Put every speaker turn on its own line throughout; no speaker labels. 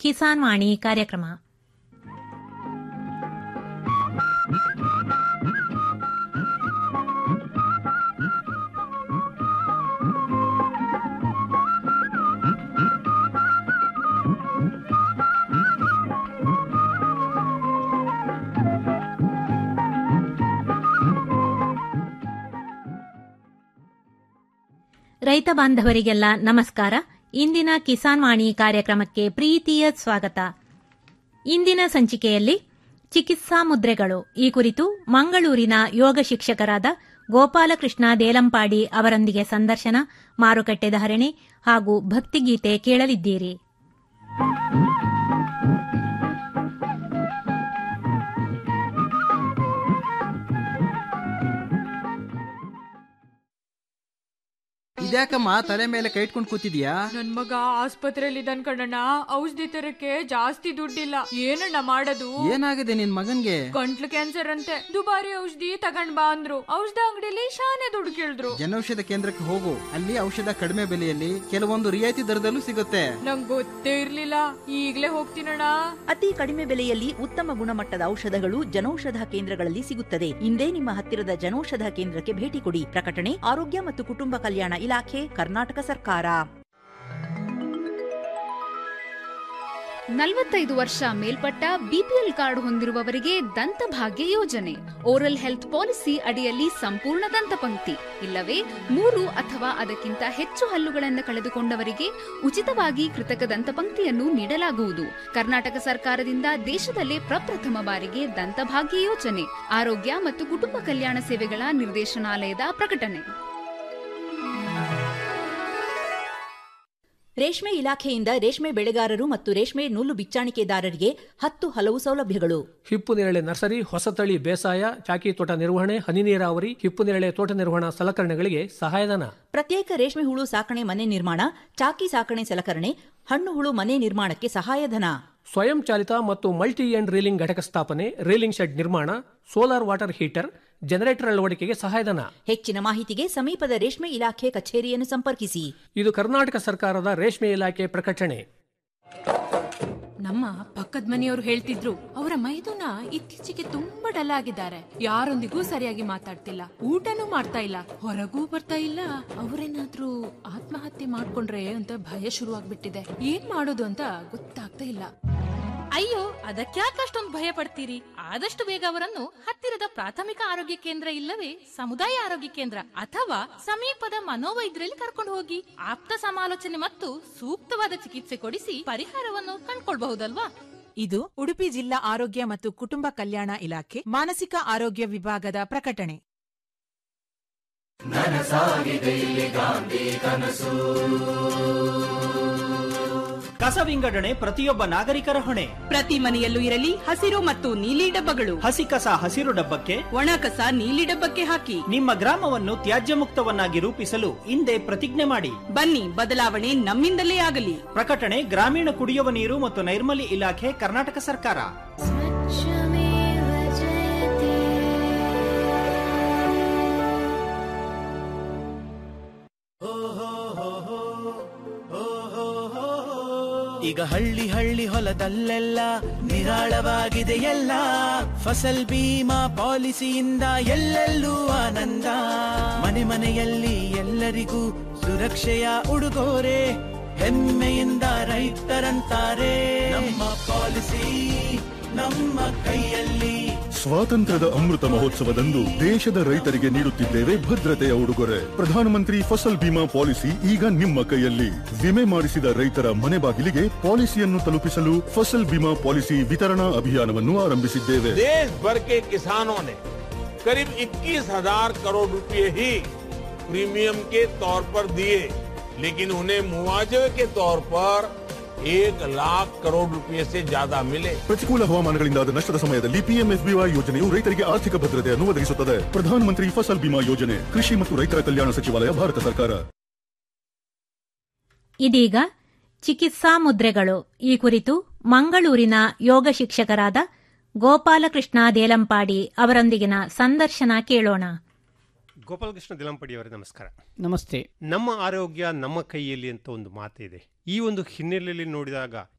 ಕಿಸಾನ್ ವಾಣಿ ಕಾರ್ಯಕ್ರಮ ರೈತ ಬಾಂಧವರಿಗೆಲ್ಲ ನಮಸ್ಕಾರ ಇಂದಿನ ಕಿಸಾನ್ ವಾಣಿ ಕಾರ್ಯಕ್ರಮಕ್ಕೆ ಪ್ರೀತಿಯ ಸ್ವಾಗತ ಇಂದಿನ ಸಂಚಿಕೆಯಲ್ಲಿ ಚಿಕಿತ್ಸಾ ಮುದ್ರೆಗಳು ಈ ಕುರಿತು ಮಂಗಳೂರಿನ ಯೋಗ ಶಿಕ್ಷಕರಾದ ಗೋಪಾಲಕೃಷ್ಣ ದೇಲಂಪಾಡಿ ಅವರೊಂದಿಗೆ ಸಂದರ್ಶನ ಮಾರುಕಟ್ಟೆ ಧಾರಣೆ ಹಾಗೂ ಭಕ್ತಿಗೀತೆ ಕೇಳಲಿದ್ದೀರಿ
ಇದ್ಯಾಕಮ್ಮ ತಲೆ ಮೇಲೆ ಕೈ ಇಟ್ಕೊಂಡು ಕೂತಿದ್ಯಾ
ನನ್ ಮಗ ಆಸ್ಪತ್ರೆಯಲ್ಲಿ ಇದ್ದಾನ್ ಕಣಣ್ಣ ಔಷಧಿ ತರಕ್ಕೆ ಜಾಸ್ತಿ ದುಡ್ಡಿಲ್ಲ ಏನಣ್ಣ ಮಾಡೋದು
ಏನಾಗಿದೆ ನಿನ್ ಮಗನ್ಗೆ
ಗಂಟ್ಲು ಕ್ಯಾನ್ಸರ್ ಅಂತೆ ದುಬಾರಿ ಔಷಧಿ ತಗೊಂಡ್ ಬಾ ಅಂದ್ರು ಔಷಧ ಅಂಗಡಿಲಿ ಶಾನೆ ದುಡ್ಡು ಕೇಳಿದ್ರು
ಜನೌಷಧ ಕೇಂದ್ರಕ್ಕೆ ಹೋಗು ಅಲ್ಲಿ ಔಷಧ ಕಡಿಮೆ ಬೆಲೆಯಲ್ಲಿ ಕೆಲವೊಂದು ರಿಯಾಯಿತಿ ದರದಲ್ಲೂ ಸಿಗುತ್ತೆ
ನಂಗ್ ಗೊತ್ತೇ ಇರ್ಲಿಲ್ಲ ಈಗ್ಲೇ ಹೋಗ್ತೀನಣ್ಣ
ಅತಿ ಕಡಿಮೆ ಬೆಲೆಯಲ್ಲಿ ಉತ್ತಮ ಗುಣಮಟ್ಟದ ಔಷಧಗಳು ಜನೌಷಧ ಕೇಂದ್ರಗಳಲ್ಲಿ ಸಿಗುತ್ತದೆ ಇಂದೇ ನಿಮ್ಮ ಹತ್ತಿರದ ಜನೌಷಧ ಕೇಂದ್ರಕ್ಕೆ ಭೇಟಿ ಕೊಡಿ ಪ್ರಕಟಣೆ ಆರೋಗ್ಯ ಮತ್ತು ಕುಟುಂಬ ಕಲ್ಯಾಣ ಇಲಾಖೆ ಕರ್ನಾಟಕ ಸರ್ಕಾರ
ನಲವತ್ತೈದು ವರ್ಷ ಮೇಲ್ಪಟ್ಟ ಬಿಪಿಎಲ್ ಕಾರ್ಡ್ ಹೊಂದಿರುವವರಿಗೆ ದಂತಭಾಗ್ಯ ಯೋಜನೆ ಓರಲ್ ಹೆಲ್ತ್ ಪಾಲಿಸಿ ಅಡಿಯಲ್ಲಿ ಸಂಪೂರ್ಣ ದಂತಪಂಕ್ತಿ ಇಲ್ಲವೇ ಮೂರು ಅಥವಾ ಅದಕ್ಕಿಂತ ಹೆಚ್ಚು ಹಲ್ಲುಗಳನ್ನು ಕಳೆದುಕೊಂಡವರಿಗೆ ಉಚಿತವಾಗಿ ಕೃತಕ ದಂತಪಂಕ್ತಿಯನ್ನು ನೀಡಲಾಗುವುದು ಕರ್ನಾಟಕ ಸರ್ಕಾರದಿಂದ ದೇಶದಲ್ಲೇ ಪ್ರಪ್ರಥಮ ಬಾರಿಗೆ ದಂತಭಾಗ್ಯ ಯೋಜನೆ ಆರೋಗ್ಯ ಮತ್ತು ಕುಟುಂಬ ಕಲ್ಯಾಣ ಸೇವೆಗಳ ನಿರ್ದೇಶನಾಲಯದ ಪ್ರಕಟಣೆ
ರೇಷ್ಮೆ ಇಲಾಖೆಯಿಂದ ರೇಷ್ಮೆ ಬೆಳೆಗಾರರು ಮತ್ತು ರೇಷ್ಮೆ ನೂಲು ಬಿಚ್ಚಾಣಿಕೆದಾರರಿಗೆ ಹತ್ತು ಹಲವು ಸೌಲಭ್ಯಗಳು
ಹಿಪ್ಪು ನೇರಳೆ ನರ್ಸರಿ ಹೊಸತಳಿ ಬೇಸಾಯ ಚಾಕಿ ತೋಟ ನಿರ್ವಹಣೆ ಹನಿ ನೀರಾವರಿ ಹಿಪ್ಪು ನೇರಳೆ ತೋಟ ನಿರ್ವಹಣಾ ಸಲಕರಣೆಗಳಿಗೆ ಸಹಾಯಧನ
ಪ್ರತ್ಯೇಕ ರೇಷ್ಮೆ ಹುಳು ಸಾಕಣೆ ಮನೆ ನಿರ್ಮಾಣ ಚಾಕಿ ಸಾಕಣೆ ಸಲಕರಣೆ ಹಣ್ಣು ಹುಳು ಮನೆ ನಿರ್ಮಾಣಕ್ಕೆ ಸಹಾಯಧನ
ಸ್ವಯಂ ಚಾಲಿತ ಮತ್ತು ಮಲ್ಟಿ ಎಂಡ್ ರೀಲಿಂಗ್ ಘಟಕ ಸ್ಥಾಪನೆ ರೀಲಿಂಗ್ ಶೆಡ್ ನಿರ್ಮಾಣ ಸೋಲಾರ್ ವಾಟರ್ ಹೀಟರ್ ಜನರೇಟರ್ ಅಳವಡಿಕೆಗೆ ಸಹಾಯಧನ
ಹೆಚ್ಚಿನ ಮಾಹಿತಿಗೆ ಸಮೀಪದ ರೇಷ್ಮೆ ಇಲಾಖೆ ಕಚೇರಿಯನ್ನು ಸಂಪರ್ಕಿಸಿ
ಇದು ಕರ್ನಾಟಕ ಸರ್ಕಾರದ ರೇಷ್ಮೆ ಇಲಾಖೆ ಪ್ರಕಟಣೆ
ನಮ್ಮ ಪಕ್ಕದ ಮನೆಯವರು ಹೇಳ್ತಿದ್ರು ಅವರ ಮೈದುನ ಇತ್ತೀಚೆಗೆ ತುಂಬಾ ಡಲ್ ಆಗಿದ್ದಾರೆ ಯಾರೊಂದಿಗೂ ಸರಿಯಾಗಿ ಮಾತಾಡ್ತಿಲ್ಲ ಊಟನೂ ಮಾಡ್ತಾ ಇಲ್ಲ ಹೊರಗೂ ಬರ್ತಾ ಇಲ್ಲ ಅವರೇನಾದ್ರೂ ಆತ್ಮಹತ್ಯೆ ಮಾಡ್ಕೊಂಡ್ರೆ ಅಂತ ಭಯ ಶುರುವಾಗ್ಬಿಟ್ಟಿದೆ ಏನ್ ಮಾಡೋದು ಅಂತ ಗೊತ್ತಾಗ್ತಾ ಇಲ್ಲ
ಅಯ್ಯೋ ಅದಕ್ಯಾಕೆ ಅಷ್ಟೊಂದು ಭಯ ಪಡ್ತೀರಿ ಆದಷ್ಟು ಬೇಗ ಅವರನ್ನು ಹತ್ತಿರದ ಪ್ರಾಥಮಿಕ ಆರೋಗ್ಯ ಕೇಂದ್ರ ಇಲ್ಲವೇ ಸಮುದಾಯ ಆರೋಗ್ಯ ಕೇಂದ್ರ ಅಥವಾ ಸಮೀಪದ ಮನೋವೈದ್ಯರಲ್ಲಿ ಕರ್ಕೊಂಡು ಹೋಗಿ ಆಪ್ತ ಸಮಾಲೋಚನೆ ಮತ್ತು ಸೂಕ್ತವಾದ ಚಿಕಿತ್ಸೆ ಕೊಡಿಸಿ ಪರಿಹಾರವನ್ನು ಕಂಡ್ಕೊಳ್ಬಹುದಲ್ವಾ
ಇದು ಉಡುಪಿ ಜಿಲ್ಲಾ ಆರೋಗ್ಯ ಮತ್ತು ಕುಟುಂಬ ಕಲ್ಯಾಣ ಇಲಾಖೆ ಮಾನಸಿಕ ಆರೋಗ್ಯ ವಿಭಾಗದ ಪ್ರಕಟಣೆ
ಕಸ ವಿಂಗಡಣೆ ಪ್ರತಿಯೊಬ್ಬ ನಾಗರಿಕರ ಹೊಣೆ
ಪ್ರತಿ ಮನೆಯಲ್ಲೂ ಇರಲಿ ಹಸಿರು ಮತ್ತು ನೀಲಿ ಡಬ್ಬಗಳು
ಹಸಿ ಕಸ ಹಸಿರು ಡಬ್ಬಕ್ಕೆ
ಒಣ ಕಸ ನೀಲಿ ಡಬ್ಬಕ್ಕೆ ಹಾಕಿ
ನಿಮ್ಮ ಗ್ರಾಮವನ್ನು ತ್ಯಾಜ್ಯ ಮುಕ್ತವನ್ನಾಗಿ ರೂಪಿಸಲು ಹಿಂದೆ ಪ್ರತಿಜ್ಞೆ ಮಾಡಿ
ಬನ್ನಿ ಬದಲಾವಣೆ ನಮ್ಮಿಂದಲೇ ಆಗಲಿ
ಪ್ರಕಟಣೆ ಗ್ರಾಮೀಣ ಕುಡಿಯುವ ನೀರು ಮತ್ತು ನೈರ್ಮಲ್ಯ ಇಲಾಖೆ ಕರ್ನಾಟಕ ಸರ್ಕಾರ
ಈಗ ಹಳ್ಳಿ ಹಳ್ಳಿ ಹೊಲದಲ್ಲೆಲ್ಲ ನಿರಾಳವಾಗಿದೆ ಎಲ್ಲ ಫಸಲ್ ಬೀಮಾ ಪಾಲಿಸಿಯಿಂದ ಎಲ್ಲೆಲ್ಲೂ ಆನಂದ ಮನೆ ಮನೆಯಲ್ಲಿ ಎಲ್ಲರಿಗೂ ಸುರಕ್ಷೆಯ ಉಡುಗೊರೆ ಹೆಮ್ಮೆಯಿಂದ ರೈತರಂತಾರೆ ನಮ್ಮ ಪಾಲಿಸಿ ನಮ್ಮ ಕೈಯಲ್ಲಿ
ಸ್ವಾತಂತ್ರ್ಯದ ಅಮೃತ ಮಹೋತ್ಸವದಂದು ದೇಶದ ರೈತರಿಗೆ ನೀಡುತ್ತಿದ್ದೇವೆ ಭದ್ರತೆಯ ಉಡುಗೊರೆ ಪ್ರಧಾನಮಂತ್ರಿ ಫಸಲ್ ಬಿಮಾ ಪಾಲಿಸಿ ಈಗ ನಿಮ್ಮ ಕೈಯಲ್ಲಿ ವಿಮೆ ಮಾಡಿಸಿದ ರೈತರ ಮನೆ ಬಾಗಿಲಿಗೆ ಪಾಲಿಸಿಯನ್ನು ತಲುಪಿಸಲು ಫಸಲ್ ಬಿಮಾ ಪಾಲಿಸಿ ವಿತರಣಾ ಅಭಿಯಾನವನ್ನು ಆರಂಭಿಸಿದ್ದೇವೆ
देश भर के किसानों ने करीब 21,000 करोड़ रुपए ही प्रीमियम के तौर पर दिए लेकिन उन्हें मुआवजे के तौर पर एक लाख करोड़ रुपए से ज्यादा मिले
ಪ್ರತಿಕೂಲ ಹವಾಮಾನಗಳಿಂದಾದ ನಷ್ಟದ ಸಮಯದಲ್ಲಿ ಪಿಎಂಎಫ್ಬಿವೈ ಯೋಜನೆಯು ರೈತರಿಗೆ ಆರ್ಥಿಕ ಭದ್ರತೆಯನ್ನು ಒದಗಿಸುತ್ತದೆ ಪ್ರಧಾನಮಂತ್ರಿ ಫಸಲ್ ಬಿಮಾ ಯೋಜನೆ ಕೃಷಿ ಮತ್ತು ರೈತರ ಕಲ್ಯಾಣ ಸಚಿವಾಲಯ ಭಾರತ ಸರ್ಕಾರ
ಇದೀಗ ಚಿಕಿತ್ಸಾ ಮುದ್ರೆಗಳು ಈ ಕುರಿತು ಮಂಗಳೂರಿನ ಯೋಗ ಶಿಕ್ಷಕರಾದ ಗೋಪಾಲಕೃಷ್ಣ ದೇಲಂಪಾಡಿ ಅವರೊಂದಿಗಿನ ಸಂದರ್ಶನ ಕೇಳೋಣ
ಗೋಪಾಲಕೃಷ್ಣ ದಿಲಂಪಡಿಯವರೇ ನಮಸ್ಕಾರ
ನಮಸ್ತೆ
ನಮ್ಮ ಆರೋಗ್ಯ ನಮ್ಮ ಕೈಯಲ್ಲಿ ಅಂತ ಒಂದು ಮಾತಿದೆ ಈ ಒಂದು ಹಿನ್ನೆಲೆಯಲ್ಲಿ ನೋಡಿದಾಗ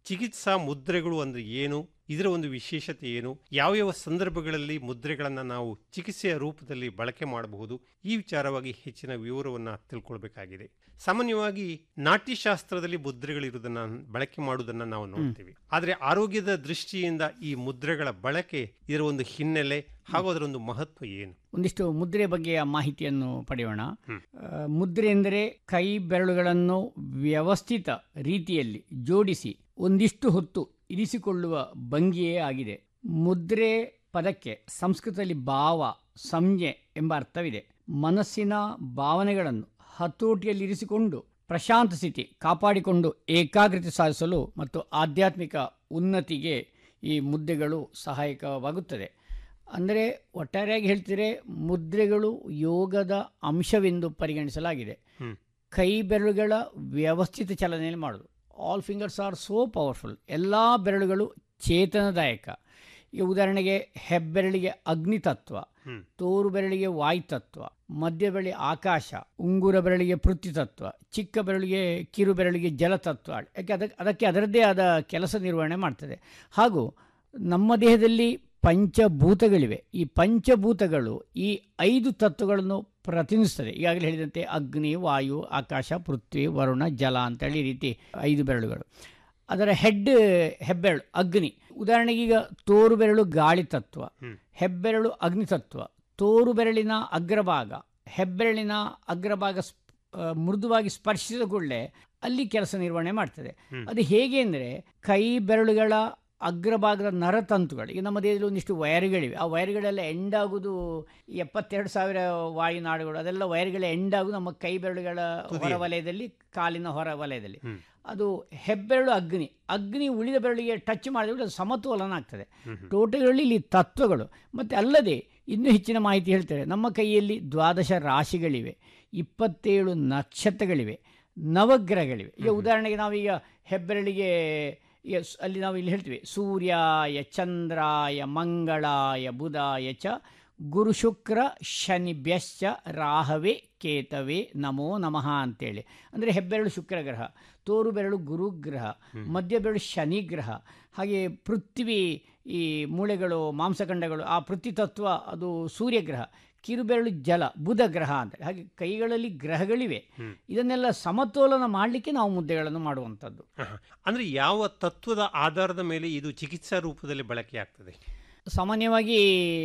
ಚಿಕಿತ್ಸಾ ಮುದ್ರೆಗಳು ಅಂದ್ರೆ ಏನು ಇದರ ಒಂದು ವಿಶೇಷತೆ ಏನು ಯಾವ ಯಾವ ಸಂದರ್ಭಗಳಲ್ಲಿ ಮುದ್ರೆಗಳನ್ನು ನಾವು ಚಿಕಿತ್ಸೆಯ ರೂಪದಲ್ಲಿ ಬಳಕೆ ಮಾಡಬಹುದು ಈ ವಿಚಾರವಾಗಿ ಹೆಚ್ಚಿನ ವಿವರವನ್ನು ತಿಳ್ಕೊಳ್ಬೇಕಾಗಿದೆ ಸಾಮಾನ್ಯವಾಗಿ ನಾಟ್ಯಶಾಸ್ತ್ರದಲ್ಲಿ ಮುದ್ರೆಗಳಿರುವುದನ್ನು ಬಳಕೆ ಮಾಡುವುದನ್ನು ನಾವು ನೋಡ್ತೀವಿ ಆದರೆ ಆರೋಗ್ಯದ ದೃಷ್ಟಿಯಿಂದ ಈ ಮುದ್ರೆಗಳ ಬಳಕೆ ಇದರ ಒಂದು ಹಿನ್ನೆಲೆ ಹಾಗೂ ಅದರ ಒಂದು ಮಹತ್ವ ಏನು
ಒಂದಿಷ್ಟು ಮುದ್ರೆ ಬಗ್ಗೆಯ ಮಾಹಿತಿಯನ್ನು ಪಡೆಯೋಣ ಆ, ಮುದ್ರೆ ಎಂದರೆ ಕೈ ಬೆರಳುಗಳನ್ನು ವ್ಯವಸ್ಥಿತ ರೀತಿಯಲ್ಲಿ ಜೋಡಿಸಿ ಒಂದಿಷ್ಟು ಹೊತ್ತು ಇರಿಸಿಕೊಳ್ಳುವ ಭಂಗಿಯೇ ಆಗಿದೆ ಮುದ್ರೆ ಪದಕ್ಕೆ ಸಂಸ್ಕೃತದಲ್ಲಿ ಭಾವ ಸಂಜ್ಞೆ ಎಂಬ ಅರ್ಥವಿದೆ ಮನಸ್ಸಿನ ಭಾವನೆಗಳನ್ನು ಹತೋಟಿಯಲ್ಲಿರಿಸಿಕೊಂಡು ಪ್ರಶಾಂತ ಸ್ಥಿತಿ ಕಾಪಾಡಿಕೊಂಡು ಏಕಾಗ್ರತೆ ಸಾಧಿಸಲು ಮತ್ತು ಆಧ್ಯಾತ್ಮಿಕ ಉನ್ನತಿಗೆ ಈ ಮುದ್ದೆಗಳು ಸಹಾಯಕವಾಗುತ್ತದೆ ಅಂದರೆ ಒಟ್ಟಾರೆಯಾಗಿ ಹೇಳ್ತಿದ್ರೆ ಮುದ್ರೆಗಳು ಯೋಗದ ಅಂಶವೆಂದು ಪರಿಗಣಿಸಲಾಗಿದೆ ಕೈ ಬೆರಳುಗಳ ವ್ಯವಸ್ಥಿತ ಚಲನೆಯಲ್ಲಿ ಮಾಡೋದು all fingers are so powerful ಎಲ್ಲ ಬೆರಳುಗಳು ಚೇತನದಾಯಕ ಈಗ ಉದಾಹರಣೆಗೆ ಹೆಬ್ಬೆರಳಿಗೆ ಅಗ್ನಿತತ್ವ ತೋರು ಬೆರಳಿಗೆ ವಾಯುತತ್ವ ಮಧ್ಯ ಬೆರಳಿ ಆಕಾಶ ಉಂಗುರ ಬೆರಳಿಗೆ ಪೃಥ್ವಿತತ್ವ ಚಿಕ್ಕ ಬೆರಳಿಗೆ ಕಿರು ಬೆರಳಿಗೆ ಜಲತತ್ವ ಯಾಕೆ ಅದಕ್ಕೆ ಅದಕ್ಕೆ ಅದರದ್ದೇ ಆದ ಕೆಲಸ ನಿರ್ವಹಣೆ ಮಾಡ್ತದೆ ಹಾಗೂ ನಮ್ಮ ದೇಹದಲ್ಲಿ ಪಂಚಭೂತಗಳಿವೆ ಈ ಪಂಚಭೂತಗಳು ಈ ಐದು ತತ್ವಗಳನ್ನು ಪ್ರತಿನಿಧಿಸ್ತದೆ ಈಗಾಗಲೇ ಹೇಳಿದಂತೆ ಅಗ್ನಿ ವಾಯು ಆಕಾಶ ಪೃಥ್ವಿ ವರುಣ ಜಲ ಅಂತೇಳಿ ಈ ರೀತಿ ಐದು ಬೆರಳುಗಳು ಅದರ ಹೆಡ್ ಹೆಬ್ಬೆರಳು ಅಗ್ನಿ ಉದಾಹರಣೆಗೆ ಈಗ ತೋರು ಬೆರಳು ಗಾಳಿ ತತ್ವ ಹೆಬ್ಬೆರಳು ಅಗ್ನಿ ತತ್ವ ತೋರು ಬೆರಳಿನ ಅಗ್ರಭಾಗ ಹೆಬ್ಬೆರಳಿನ ಅಗ್ರಭಾಗ ಸ್ಪ್- ಆ, ಮೃದುವಾಗಿ ಸ್ಪರ್ಶಿಸಿದ ಕೂಡಲೇ ಅಲ್ಲಿ ಕೆಲಸ ನಿರ್ವಹಣೆ ಮಾಡ್ತದೆ ಅದು ಹೇಗೆ ಅಂದರೆ ಕೈ ಬೆರಳುಗಳ ಅಗ್ರಭಾಗದ ನರತಂತುಗಳು ಈಗ ನಮ್ಮ ದೇಹದಲ್ಲಿ ಒಂದಿಷ್ಟು ವೈರ್ಗಳಿವೆ ಆ ವೈರ್ಗಳೆಲ್ಲ ಎಂಡಾಗುವುದು ಎಪ್ಪತ್ತೆರಡು ಸಾವಿರ ವಾಯುನಾಡುಗಳು ಅದೆಲ್ಲ ವೈರ್ಗಳ ಎಂಡಾಗುದು ನಮ್ಮ ಕೈ ಬೆರಳುಗಳ ಹೊರ ವಲಯದಲ್ಲಿ ಕಾಲಿನ ಹೊರ ವಲಯದಲ್ಲಿ ಅದು ಹೆಬ್ಬೆರಳು ಅಗ್ನಿ ಅಗ್ನಿ ಉಳಿದ ಬೆರಳಿಗೆ ಟಚ್ ಮಾಡಿದ್ರೆ ಅದು ಸಮತೋಲನ ಆಗ್ತದೆ ಟೋಟಲಿ ಇಲ್ಲಿ ತತ್ವಗಳು ಮತ್ತು ಅಲ್ಲದೆ ಇನ್ನೂ ಹೆಚ್ಚಿನ ಮಾಹಿತಿ ಹೇಳ್ತಾರೆ ನಮ್ಮ ಕೈಯಲ್ಲಿ ದ್ವಾದಶ ರಾಶಿಗಳಿವೆ ಇಪ್ಪತ್ತೇಳು ನಕ್ಷತ್ರಗಳಿವೆ ನವಗ್ರಹಗಳಿವೆ ಈಗ ಉದಾಹರಣೆಗೆ ನಾವೀಗ ಹೆಬ್ಬೆರಳಿಗೆ ಈಗ ಸ್- ಅಲ್ಲಿ ನಾವು ಇಲ್ಲಿ ಹೇಳ್ತೀವಿ ಸೂರ್ಯಾಯ ಚಂದ್ರಾಯ ಮಂಗಳಾಯ ಬುಧಾಯ ಚ ಗುರು ಶುಕ್ರ ಶನಿಭ್ಯಶ್ಚ ರಾಹವೇ ಕೇತವೇ ನಮೋ ನಮಃ ಅಂತೇಳಿ ಅಂದರೆ ಹೆಬ್ಬೆರಳು ಶುಕ್ರ ಗ್ರಹ ತೋರು ಬೆರಳು ಗುರುಗ್ರಹ ಮಧ್ಯ ಬೆರಳು ಶನಿ ಗ್ರಹ ಹಾಗೆ ಪೃಥ್ವಿ ಈ ಮೂಳೆಗಳು ಮಾಂಸಖಂಡಗಳು ಆ ಪೃಥ್ವಿ ತತ್ವ ಅದು ಸೂರ್ಯಗ್ರಹ ಕಿರುಬೆರಳು ಜಲ ಬುಧ ಗ್ರಹ ಅಂತ ಹಾಗೆ ಕೈಗಳಲ್ಲಿ ಗ್ರಹಗಳಿವೆ ಇದನ್ನೆಲ್ಲ ಸಮತೋಲನ ಮಾಡಲಿಕ್ಕೆ ನಾವು ಮುದ್ದೆಗಳನ್ನು ಮಾಡುವಂಥದ್ದು
ಆಹಾ. ಅಂದ್ರೆ ಯಾವ ತತ್ವದ ಆಧಾರದ ಮೇಲೆ ಇದು ಚಿಕಿತ್ಸಾ ರೂಪದಲ್ಲಿ ಬಳಕೆ ಆಗ್ತದೆ
ಸಾಮಾನ್ಯವಾಗಿ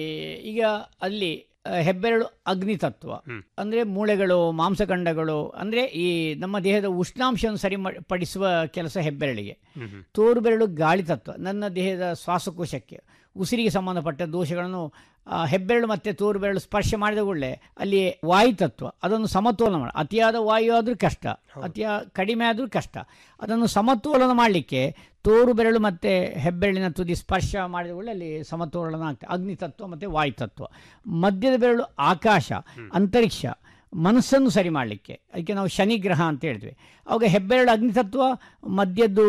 ಈಗ ಅಲ್ಲಿ ಆ, ಹೆಬ್ಬೆರಳು ಅಗ್ನಿ ತತ್ವ ಅಂದರೆ ಮೂಳೆಗಳು ಮಾಂಸಖಂಡಗಳು ಅಂದರೆ ಈ ನಮ್ಮ ದೇಹದ ಉಷ್ಣಾಂಶವನ್ನು ಸರಿ ಮಾ- ಪಡಿಸುವ ಕೆಲಸ ಹೆಬ್ಬೆರಳಿಗೆ ತೋರು ಬೆರಳು ಗಾಳಿ ತತ್ವ ನನ್ನ ದೇಹದ ಶ್ವಾಸಕೋಶಕ್ಕೆ ಉಸಿರಿಗೆ ಸಂಬಂಧಪಟ್ಟ ದೋಷಗಳನ್ನು ಆ, ಹೆಬ್ಬೆರಳು ಮತ್ತು ತೋರು ಬೆರಳು ಸ್ಪರ್ಶ ಮಾಡಿದ ಕೂಡಲೇ ಅಲ್ಲಿ ವಾಯು ತತ್ವ ಅದನ್ನು ಸಮತೋಲನ ಮಾಡಿ ಅತಿಯಾದ ವಾಯು ಆದರೂ ಕಷ್ಟ ಅತಿಯ ಕಡಿಮೆ ಆದರೂ ಕಷ್ಟ ಅದನ್ನು ಸಮತೋಲನ ಮಾಡಲಿಕ್ಕೆ ತೋರು ಬೆರಳು ಮತ್ತು ಹೆಬ್ಬೆರಳಿನ ತುದಿ ಸ್ಪರ್ಶ ಮಾಡಿದ ಕೂಡಲೇ ಅಲ್ಲಿ ಸಮತೋಲನ ಆಗ್ತದೆ ಅಗ್ನಿ ತತ್ವ ಮತ್ತು ವಾಯು ತತ್ವ ಮಧ್ಯದ ಬೆರಳು ಆಕಾಶ ಅಂತರಿಕ್ಷ ಮನಸ್ಸನ್ನು ಸರಿ ಮಾಡಲಿಕ್ಕೆ ಅದಕ್ಕೆ ನಾವು ಶನಿ ಗ್ರಹ ಅಂತ ಹೇಳ್ತೀವಿ ಅವಾಗ ಹೆಬ್ಬೆರಳು ಅಗ್ನಿತತ್ವ ಮಧ್ಯದ್ದು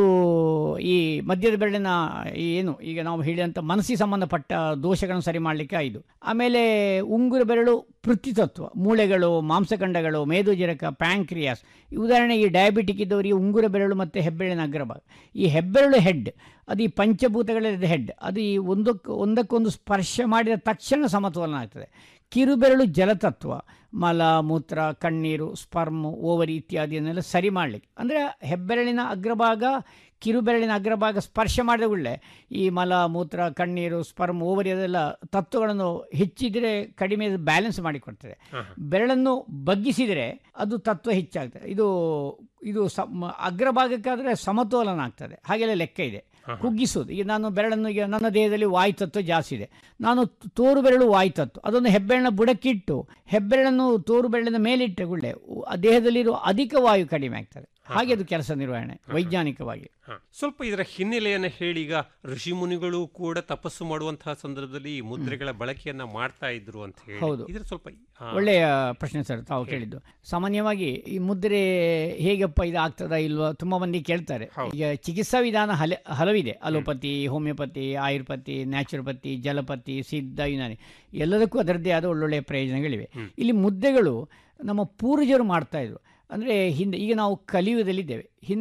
ಈ ಮಧ್ಯದ ಬೆರಳಿನ ಈ ಏನು ಈಗ ನಾವು ಹೇಳಿದಂಥ ಮನಸ್ಸಿಗೆ ಸಂಬಂಧಪಟ್ಟ ದೋಷಗಳನ್ನು ಸರಿ ಮಾಡಲಿಕ್ಕೆ ಐದು ಆಮೇಲೆ ಉಂಗುರ ಬೆರಳು ಪೃಥ್ವಿತತ್ವ ಮೂಳೆಗಳು ಮಾಂಸಖಂಡಗಳು ಮೇದುಜರಕ ಪ್ಯಾಂಕ್ರಿಯಾಸ್ ಈ ಉದಾಹರಣೆಗೆ ಡಯಾಬಿಟಿಕ್ ಇದ್ದವರಿಗೆ ಉಂಗುರ ಬೆರಳು ಮತ್ತು ಹೆಬ್ಬೆರಳಿನ ಅಗ್ರಭಾಗ ಈ ಹೆಬ್ಬೆರಳು ಹೆಡ್ ಅದು ಈ ಪಂಚಭೂತಗಳ ಹೆಡ್ ಅದು ಈ ಒಂದಕ್ಕೆ ಒಂದಕ್ಕೊಂದು ಸ್ಪರ್ಶ ಮಾಡಿದ ತಕ್ಷಣ ಸಮತೋಲನ ಆಗ್ತದೆ ಕಿರುಬೆರಳು ಜಲತತ್ವ ಮಲ ಮೂತ್ರ ಕಣ್ಣೀರು ಸ್ಪರ್ಮ್ ಓವರಿ ಇತ್ಯಾದಿಯನ್ನೆಲ್ಲ ಸರಿ ಮಾಡಲಿಕ್ಕೆ ಅಂದರೆ ಹೆಬ್ಬೆರಳಿನ ಅಗ್ರಭಾಗ ಕಿರುಬೆರಳಿನ ಅಗ್ರಭಾಗ ಸ್ಪರ್ಶ ಮಾಡಿದ ಕೂಡಲೇ ಈ ಮಲ ಮೂತ್ರ ಕಣ್ಣೀರು ಸ್ಪರ್ಮ್ ಓವರಿ ಅದೆಲ್ಲ ತತ್ವಗಳನ್ನು ಹೆಚ್ಚಿದರೆ ಕಡಿಮೆ ಬ್ಯಾಲೆನ್ಸ್ ಮಾಡಿಕೊಡ್ತದೆ ಬೆರಳನ್ನು ಬಗ್ಗಿಸಿದರೆ ಅದು ತತ್ವ ಹೆಚ್ಚಾಗ್ತದೆ ಇದು ಇದು ಸಮ ಅಗ್ರಭಾಗಕ್ಕಾದರೆ ಸಮತೋಲನ ಆಗ್ತದೆ ಹಾಗೆಲ್ಲ ಲೆಕ್ಕ ಇದೆ ಕುಗ್ಗಿಸೋದು ಈಗ ನಾನು ಬೆರಳನ್ನು ಈಗ ನನ್ನ ದೇಹದಲ್ಲಿ ವಾಯು ತತ್ವ ಜಾಸ್ತಿ ಇದೆ ನಾನು ತೋರು ಬೆರಳು ವಾಯು ತತ್ವ ಅದನ್ನು ಹೆಬ್ಬೆರಳಿನ ಬುಡಕ್ಕಿಟ್ಟು ಹೆಬ್ಬೆರಳನ್ನು ತೋರು ಬೆರಳಿನ ಮೇಲಿಟ್ಟ ಕೂಡಲೇ ಆ ದೇಹದಲ್ಲಿರುವ ಅಧಿಕ ವಾಯು ಕಡಿಮೆ ಆಗ್ತದೆ ಹಾಗೆ ಅದು ಕೆಲಸ ನಿರ್ವಹಣೆ ವೈಜ್ಞಾನಿಕವಾಗಿ
ಹ. ಸ್ವಲ್ಪ ಇದರ ಹಿನ್ನೆಲೆಯನ್ನು ಹೇಳಿ ಈಗ ಋಷಿ ಮುನಿಗಳು ಕೂಡ ತಪಸ್ಸು ಮಾಡುವಂತಹ ಸಂದರ್ಭದಲ್ಲಿ ಈ ಮುದ್ರೆಗಳ ಬಳಕೆಯನ್ನ ಮಾಡ್ತಾ ಇದ್ರು ಅಂತ ಹೇಳಿ
ಹೌದು.
ಇದ್ರ ಸ್ವಲ್ಪ ಆ,
ಒಳ್ಳೆಯ ಪ್ರಶ್ನೆ ಸರ್ ತಾವು ಕೇಳಿದ್ದು ಸಾಮಾನ್ಯವಾಗಿ ಈ ಮುದ್ರೆ ಹೇಗಪ್ಪ ಇದು ಆಗ್ತದಾ ಇಲ್ವಾ ತುಂಬಾ ಮಂದಿ ಕೇಳ್ತಾರೆ ಈಗ ಚಿಕಿತ್ಸಾ ವಿಧಾನ ಹಲ ಹಲವಿದೆ ಅಲೋಪತಿ ಹೋಮಿಯೋಪತಿ ಆಯುರ್ಪತಿ ನ್ಯಾಚುರೋಪತಿ ಜಲಪತಿ ಸಿದ್ಧ ಯುನಾನಿ ಎಲ್ಲದಕ್ಕೂ ಅದರದ್ದೇ ಆದ ಒಳ್ಳೊಳ್ಳೆಯ ಪ್ರಯೋಜನಗಳಿವೆ ಇಲ್ಲಿ ಮುದ್ದೆಗಳು ನಮ್ಮ ಪೂರ್ವಜರು ಮಾಡ್ತಾ ಇದ್ರು ಅಂದರೆ ಹಿಂದೆ ಈಗ ನಾವು ಕಲಿಯುಗದಲ್ಲಿದ್ದೇವೆ ಹಿಂದೆ